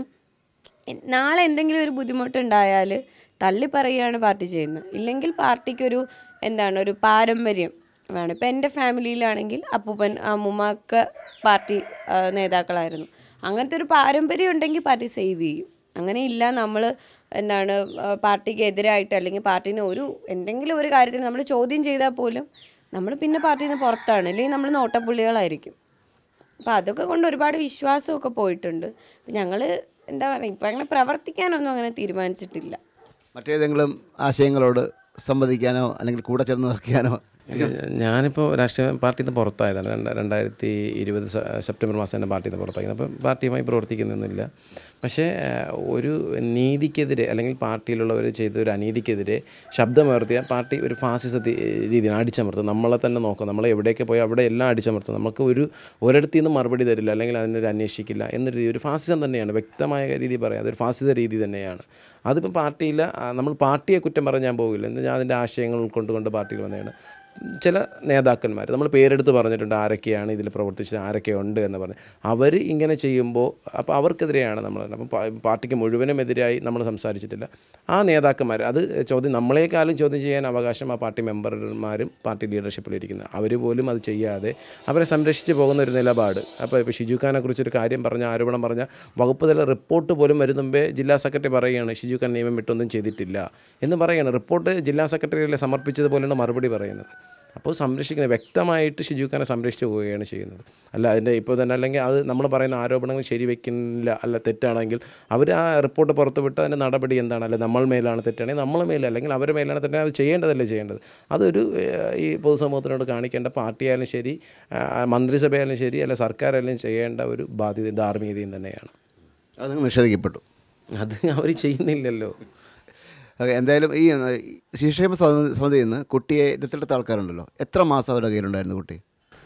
എ- നാളെ എന്തെങ്കിലും ഒരു ബുദ്ധിമുട്ടുണ്ടായാൽ തള്ളി പറയുകയാണ് പാർട്ടി ചെയ്യുന്നത് ഇല്ലെങ്കിൽ പാർട്ടിക്കൊരു എന്താണ് ഒരു പാരമ്പര്യം വേണം ഇപ്പം എൻ്റെ ഫാമിലിയിലാണെങ്കിൽ അപ്പൂപ്പൻ അമ്മൂമ്മക്ക് പാർട്ടി ആ, നേതാക്കളായിരുന്നു അങ്ങനത്തെ ഒരു പാരമ്പര്യം ഉണ്ടെങ്കിൽ പാർട്ടി സേവ് ചെയ്യും അങ്ങനെ ഇല്ല നമ്മൾ എന്താണ് ആ, പാർട്ടിക്ക് എതിരായിട്ട് അല്ലെങ്കിൽ പാർട്ടീനെ ഒരു എന്തെങ്കിലും ഒരു കാര്യത്തിൽ നമ്മൾ ചോദ്യം ചെയ്താൽ പോലും നമ്മൾ പിന്നെ പാർട്ടിയിൽ നിന്ന് പുറത്താണ് അല്ലെങ്കിൽ നമ്മൾ നോട്ടപ്പുള്ളികളായിരിക്കും അപ്പം അതൊക്കെ കൊണ്ട് ഒരുപാട് വിശ്വാസമൊക്കെ പോയിട്ടുണ്ട് അപ്പം ഞങ്ങൾ എന്താ പറയുക ഇപ്പം അങ്ങനെ പ്രവർത്തിക്കാനൊന്നും അങ്ങനെ തീരുമാനിച്ചിട്ടില്ല മറ്റേതെങ്കിലും ആശയങ്ങളോട് സംവദിക്കാനോ അല്ലെങ്കിൽ കൂടെ ചേർന്ന് നിൽക്കാനോ ഞാനിപ്പോൾ രാഷ്ട്രീയ പാർട്ടിയിൽ നിന്ന് പുറത്തായതാണ് രണ്ട് രണ്ടായിരത്തി ഇരുപത് സെ- സെപ്റ്റംബർ മാസം തന്നെ പാർട്ടിയിൽ നിന്ന് പുറത്തായി അപ്പം പാർട്ടിയുമായി പ്രവർത്തിക്കുന്നൊന്നുമില്ല പക്ഷേ ആ, ഒരു നീതിക്കെതിരെ അല്ലെങ്കിൽ പാർട്ടിയിലുള്ളവർ ചെയ്ത ഒരു അനീതിക്കെതിരെ ശബ്ദമുയർത്തിയാൽ പാർട്ടി ഒരു ഫാസിസ തി- രീതിയിൽ അടിച്ചമർത്തും നമ്മളെ തന്നെ നോക്കും നമ്മൾ എവിടെയൊക്കെ പോയി അവിടെ എല്ലാം അടിച്ചമർത്തും നമുക്ക് ഒരു ഒരിടത്തു നിന്ന് മറുപടി തരില്ല അല്ലെങ്കിൽ അതിനൊരു അന്വേഷിക്കില്ല എന്നൊരു രീതി ഒരു ഫാസിസം തന്നെയാണ് വ്യക്തമായ രീതി പറയാം അതൊരു ഫാസിസ രീതി തന്നെയാണ് അതിപ്പം പാർട്ടിയിൽ നമ്മൾ പാർട്ടിയെ കുറ്റം പറഞ്ഞാൽ ഞാൻ പോകില്ല എന്ന് ഞാൻ അതിൻ്റെ ആശയങ്ങൾ ഉൾക്കൊണ്ടുകൊണ്ട് പാർട്ടിയിൽ വന്നതാണ് ചില നേതാക്കന്മാർ നമ്മൾ പേരെടുത്ത് പറഞ്ഞിട്ടുണ്ട് ആരൊക്കെയാണ് ഇതിൽ പ്രവർത്തിച്ചത് ആരൊക്കെ ഉണ്ട് എന്ന് പറഞ്ഞ് അവർ ഇങ്ങനെ ചെയ്യുമ്പോൾ അപ്പോൾ അവർക്കെതിരെയാണ് നമ്മൾ അപ്പം പാ- പാർട്ടിക്ക് മുഴുവനും എതിരായി നമ്മൾ സംസാരിച്ചിട്ടില്ല ആ നേതാക്കന്മാർ അത് ചോദ്യം നമ്മളെക്കാളും ചോദ്യം ചെയ്യാൻ അവകാശം ആ പാർട്ടി മെമ്പർമാരും പാർട്ടി ലീഡർഷിപ്പിലിരിക്കുന്നത് അവർ പോലും അത് ചെയ്യാതെ അവരെ സംരക്ഷിച്ച് പോകുന്ന ഒരു നിലപാട് അപ്പോൾ ഇപ്പോൾ ഷിജു ഖാനെ കുറിച്ചൊരു കാര്യം പറഞ്ഞ ആരോപണം പറഞ്ഞ വകുപ്പ് തല റിപ്പോർട്ട് പോലും വരും മുമ്പേ ജില്ലാ സെക്രട്ടറി പറയുകയാണ് ഷിജു ഖാൻ നിയമം വിട്ടൊന്നും ചെയ്തിട്ടില്ല എന്ന് പറയുകയാണ് റിപ്പോർട്ട് ജില്ലാ സെക്രട്ടറിയിലെ സമർപ്പിച്ചതുപോലെയാണ് മറുപടി പറയുന്നത് അപ്പോൾ സംരക്ഷിക്കുന്നത് വ്യക്തമായിട്ട് ഷിജു ഖാനെ സംരക്ഷിച്ചു പോവുകയാണ് ചെയ്യുന്നത് അല്ല അതിൻ്റെ ഇപ്പോൾ തന്നെ അല്ലെങ്കിൽ അത് നമ്മൾ പറയുന്ന ആരോപണങ്ങൾ ശരിവെക്കുന്നില്ല അല്ല തെറ്റാണെങ്കിൽ അവർ ആ റിപ്പോർട്ട് പുറത്തുവിട്ട് അതിൻ്റെ നടപടി എന്താണ് അല്ല നമ്മൾ മേലാണ് തെറ്റാണെങ്കിൽ നമ്മൾ മേലെ അല്ലെങ്കിൽ അവരുടെ മേലാണ് തെറ്റാണെങ്കിൽ അത് ചെയ്യേണ്ടതല്ലേ ചെയ്യേണ്ടത് അതൊരു ഏഹ്, ഈ പൊതുസമൂഹത്തിനോട് കാണിക്കേണ്ട പാർട്ടിയായാലും ശരി ആ, മന്ത്രിസഭയായാലും ശരി അല്ല സർക്കാരായാലും ചെയ്യേണ്ട ഒരു ബാധ്യത ധാർമ്മികതയും തന്നെയാണ് അത് നിങ്ങൾ നിഷേധിക്കപ്പെട്ടു അത് അവർ ചെയ്യുന്നില്ലല്ലോ ഓക്കെ എന്തായാലും ഈ ഏഹ്, ശിശുക്ഷേമ സമിതി- സമിതിയിൽ നിന്ന് കുട്ടിയെ ദത്തെടുത്ത ആൾക്കാരുണ്ടല്ലോ എത്ര മാസം അവരുടെ കയ്യിലുണ്ടായിരുന്നു കുട്ടി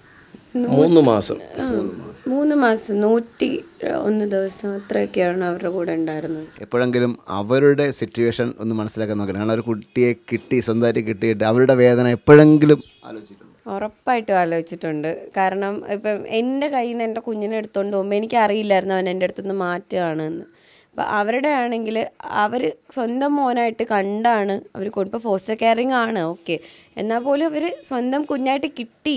മൂന്ന് മാസം ആ, മൂന്ന് മാസം നൂറ്റി ഒന്ന് ദിവസം അത്രയൊക്കെയാണ് അവരുടെ കൂടെ ഉണ്ടായിരുന്നത് എപ്പോഴെങ്കിലും അവരുടെ സിറ്റുവേഷൻ ഒന്ന് മനസ്സിലാക്കാൻ നോക്കണം കാരണം ഒരു കുട്ടിയെ കിട്ടി സ്വന്തമായിട്ട് കിട്ടിയിട്ട് അവരുടെ വേദന എപ്പോഴെങ്കിലും ആലോചിച്ചിട്ടുണ്ട് ഉറപ്പായിട്ടും ആലോചിച്ചിട്ടുണ്ട് കാരണം ഇപ്പം എൻ്റെ കയ്യിൽ നിന്ന് എൻ്റെ കുഞ്ഞിനെ എടുത്തുകൊണ്ട് പോകുമ്പോൾ എനിക്ക് അറിയില്ലായിരുന്നു അവൻ എൻ്റെ അടുത്തുനിന്ന് മാറ്റുകയാണെന്ന് അപ്പം അവരുടെ ആണെങ്കിൽ അവർ സ്വന്തം മോനായിട്ട് കണ്ടാണ് അവർ ഇപ്പോൾ ഫോസ്റ്റർ കെയറിങ് ആണ് ഓക്കെ എന്നാൽ പോലും അവർ സ്വന്തം കുഞ്ഞായിട്ട് കിട്ടി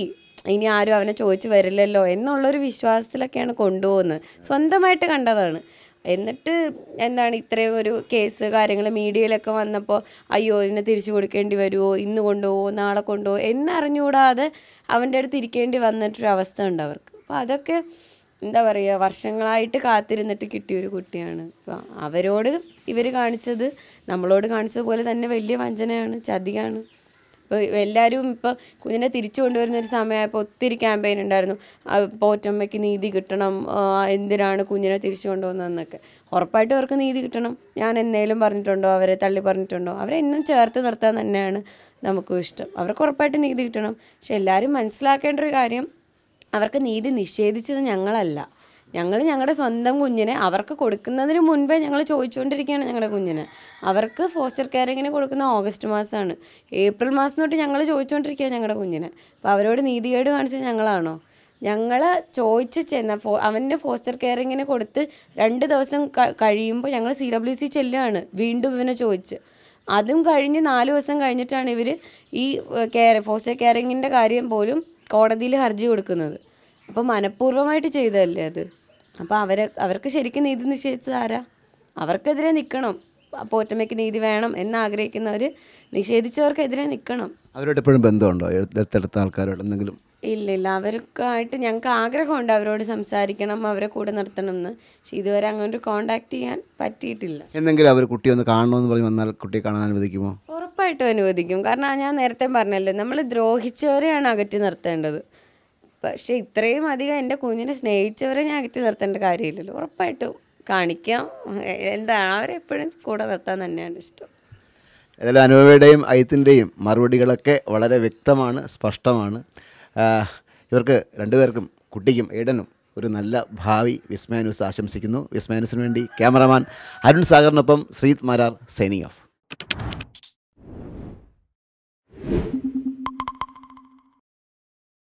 ഇനി ആരും അവനെ ചോദിച്ചു വരില്ലല്ലോ എന്നുള്ളൊരു വിശ്വാസത്തിലൊക്കെയാണ് കൊണ്ടുപോകുന്നത് സ്വന്തമായിട്ട് കണ്ടതാണ് എന്നിട്ട് എന്താണ് ഇത്രയും ഒരു കേസ് കാര്യങ്ങൾ മീഡിയയിലൊക്കെ വന്നപ്പോൾ അയ്യോ ഇതിനെ തിരിച്ചു കൊടുക്കേണ്ടി വരുമോ ഇന്ന് കൊണ്ടുപോകുമോ നാളെ കൊണ്ടുപോകുമോ എന്നറിഞ്ഞുകൂടാതെ അവൻ്റെ അടുത്ത് ഇരിക്കേണ്ടി വന്നിട്ടൊരു അവസ്ഥ ഉണ്ട് അവർക്ക് അപ്പോൾ അതൊക്കെ എന്താ പറയുക വർഷങ്ങളായിട്ട് കാത്തിരുന്നിട്ട് കിട്ടിയ ഒരു കുട്ടിയാണ് അപ്പോൾ അവരോട് ഇവർ കാണിച്ചത് നമ്മളോട് കാണിച്ചത് പോലെ തന്നെ വലിയ വഞ്ചനയാണ് ചതിയാണ് ഇപ്പോൾ എല്ലാവരും ഇപ്പോൾ കുഞ്ഞിനെ തിരിച്ചു കൊണ്ടുവരുന്ന ഒരു സമയമായപ്പോൾ ഒത്തിരി ക്യാമ്പയിൻ ഉണ്ടായിരുന്നു ആ, പോറ്റമ്മയ്ക്ക് നീതി കിട്ടണം ആ, എന്തിനാണ് കുഞ്ഞിനെ തിരിച്ചു കൊണ്ടുവന്നതെന്നൊക്കെ ഉറപ്പായിട്ടും അവർക്ക് നീതി കിട്ടണം ഞാൻ എന്നേലും പറഞ്ഞിട്ടുണ്ടോ അവരെ തള്ളി പറഞ്ഞിട്ടുണ്ടോ അവരെ എന്നും ചേർത്ത് നിർത്താൻ തന്നെയാണ് നമുക്കും ഇഷ്ടം അവർക്ക് ഉറപ്പായിട്ടും നീതി കിട്ടണം പക്ഷെ എല്ലാവരും മനസ്സിലാക്കേണ്ട ഒരു കാര്യം അവർക്ക് നീതി നിഷേധിച്ചത് ഞങ്ങളല്ല ഞങ്ങൾ ഞങ്ങളുടെ സ്വന്തം കുഞ്ഞിനെ അവർക്ക് കൊടുക്കുന്നതിന് മുൻപേ ഞങ്ങൾ ചോദിച്ചുകൊണ്ടിരിക്കുകയാണ് ഞങ്ങളുടെ കുഞ്ഞിനെ അവർക്ക് ഫോസ്റ്റർ കെയറിങ്ങിന് കൊടുക്കുന്ന ഓഗസ്റ്റ് മാസമാണ് ഏപ്രിൽ മാസം തൊട്ട് ഞങ്ങൾ ചോദിച്ചുകൊണ്ടിരിക്കുക ഞങ്ങളുടെ കുഞ്ഞിനെ അപ്പോൾ അവരോട് നീതികേട് കാണിച്ചത് ഞങ്ങളാണോ ഞങ്ങൾ ചോദിച്ച് ചെന്ന ഫോ അവൻ്റെ ഫോസ്റ്റർ കെയറിങ്ങിന് കൊടുത്ത് രണ്ട് ദിവസം ക- കഴിയുമ്പോൾ ഞങ്ങൾ സി ഡബ്ല്യു സി ചെല്ലുകയാണ് വീണ്ടും ഇവനെ ചോദിച്ച് അതും കഴിഞ്ഞ് നാല് ദിവസം കഴിഞ്ഞിട്ടാണ് ഇവർ ഈ കെയർ ഫോസ്റ്റർ കെയറിങ്ങിൻ്റെ കാര്യം പോലും കോടതിയിൽ ഹർജി കൊടുക്കുന്നത് അപ്പോൾ മനഃപൂർവ്വമായിട്ട് ചെയ്തതല്ലേ അത് അപ്പോൾ അവരെ അവർക്ക് ശരിക്കും നീതി നിഷേധിച്ചത് ആരാ അവർക്കെതിരെ നിൽക്കണം പോറ്റമ്മയ്ക്ക് നീതി വേണം എന്ന് ആഗ്രഹിക്കുന്നവർ നിഷേധിച്ചവർക്കെതിരെ നിൽക്കണം അവരോട് എപ്പോഴും ബന്ധമുണ്ടോ എടുത്തെടുത്ത ആൾക്കാരോട് എന്തെങ്കിലും ഇല്ല ഇല്ല അവർക്കായിട്ട് ഞങ്ങൾക്ക് ആഗ്രഹമുണ്ട് അവരോട് സംസാരിക്കണം അവരെ കൂടെ നിർത്തണം എന്ന് പക്ഷെ ഇതുവരെ അങ്ങനെ ഒരു കോണ്ടാക്ട് ചെയ്യാൻ പറ്റിയിട്ടില്ല എന്തെങ്കിലും അവർ കുട്ടിയെ ഒന്ന് കാണണമെന്ന് പറഞ്ഞ് വന്നാൽ കുട്ടിയെ കാണാൻ അനുവദിക്കുമോ ഉറപ്പായിട്ടും അനുവദിക്കും കാരണം ഞാൻ നേരത്തെ പറഞ്ഞല്ലോ നമ്മൾ ദ്രോഹിച്ചവരെയാണ് അകറ്റി നിർത്തേണ്ടത് പക്ഷെ ഇത്രയും അധികം എൻ്റെ കുഞ്ഞിനെ സ്നേഹിച്ചവരെ ഞാൻ അകറ്റി നിർത്തേണ്ട കാര്യമില്ലല്ലോ ഉറപ്പായിട്ടും കാണിക്കാം എ- എന്താണ് അവരെ എപ്പോഴും കൂടെ നിർത്താൻ തന്നെയാണ് ഇഷ്ടം ഏതായാലും അനുപമയുടെയും അയത്തിൻ്റെയും മറുപടികളൊക്കെ വളരെ വ്യക്തമാണ് സ്പഷ്ടമാണ് ആ, ഇവർക്ക് രണ്ടുപേർക്കും കുട്ടിക്കും ഏടനും ഒരു നല്ല ഭാവി വിസ്മയ ന്യൂസ് ആശംസിക്കുന്നു വിസ്മയ ന്യൂസിന് വേണ്ടി ക്യാമറമാൻ അരുൺ സാഗറിനൊപ്പം ശ്രീത് മാരാർ സൈനിങ് ഓഫ്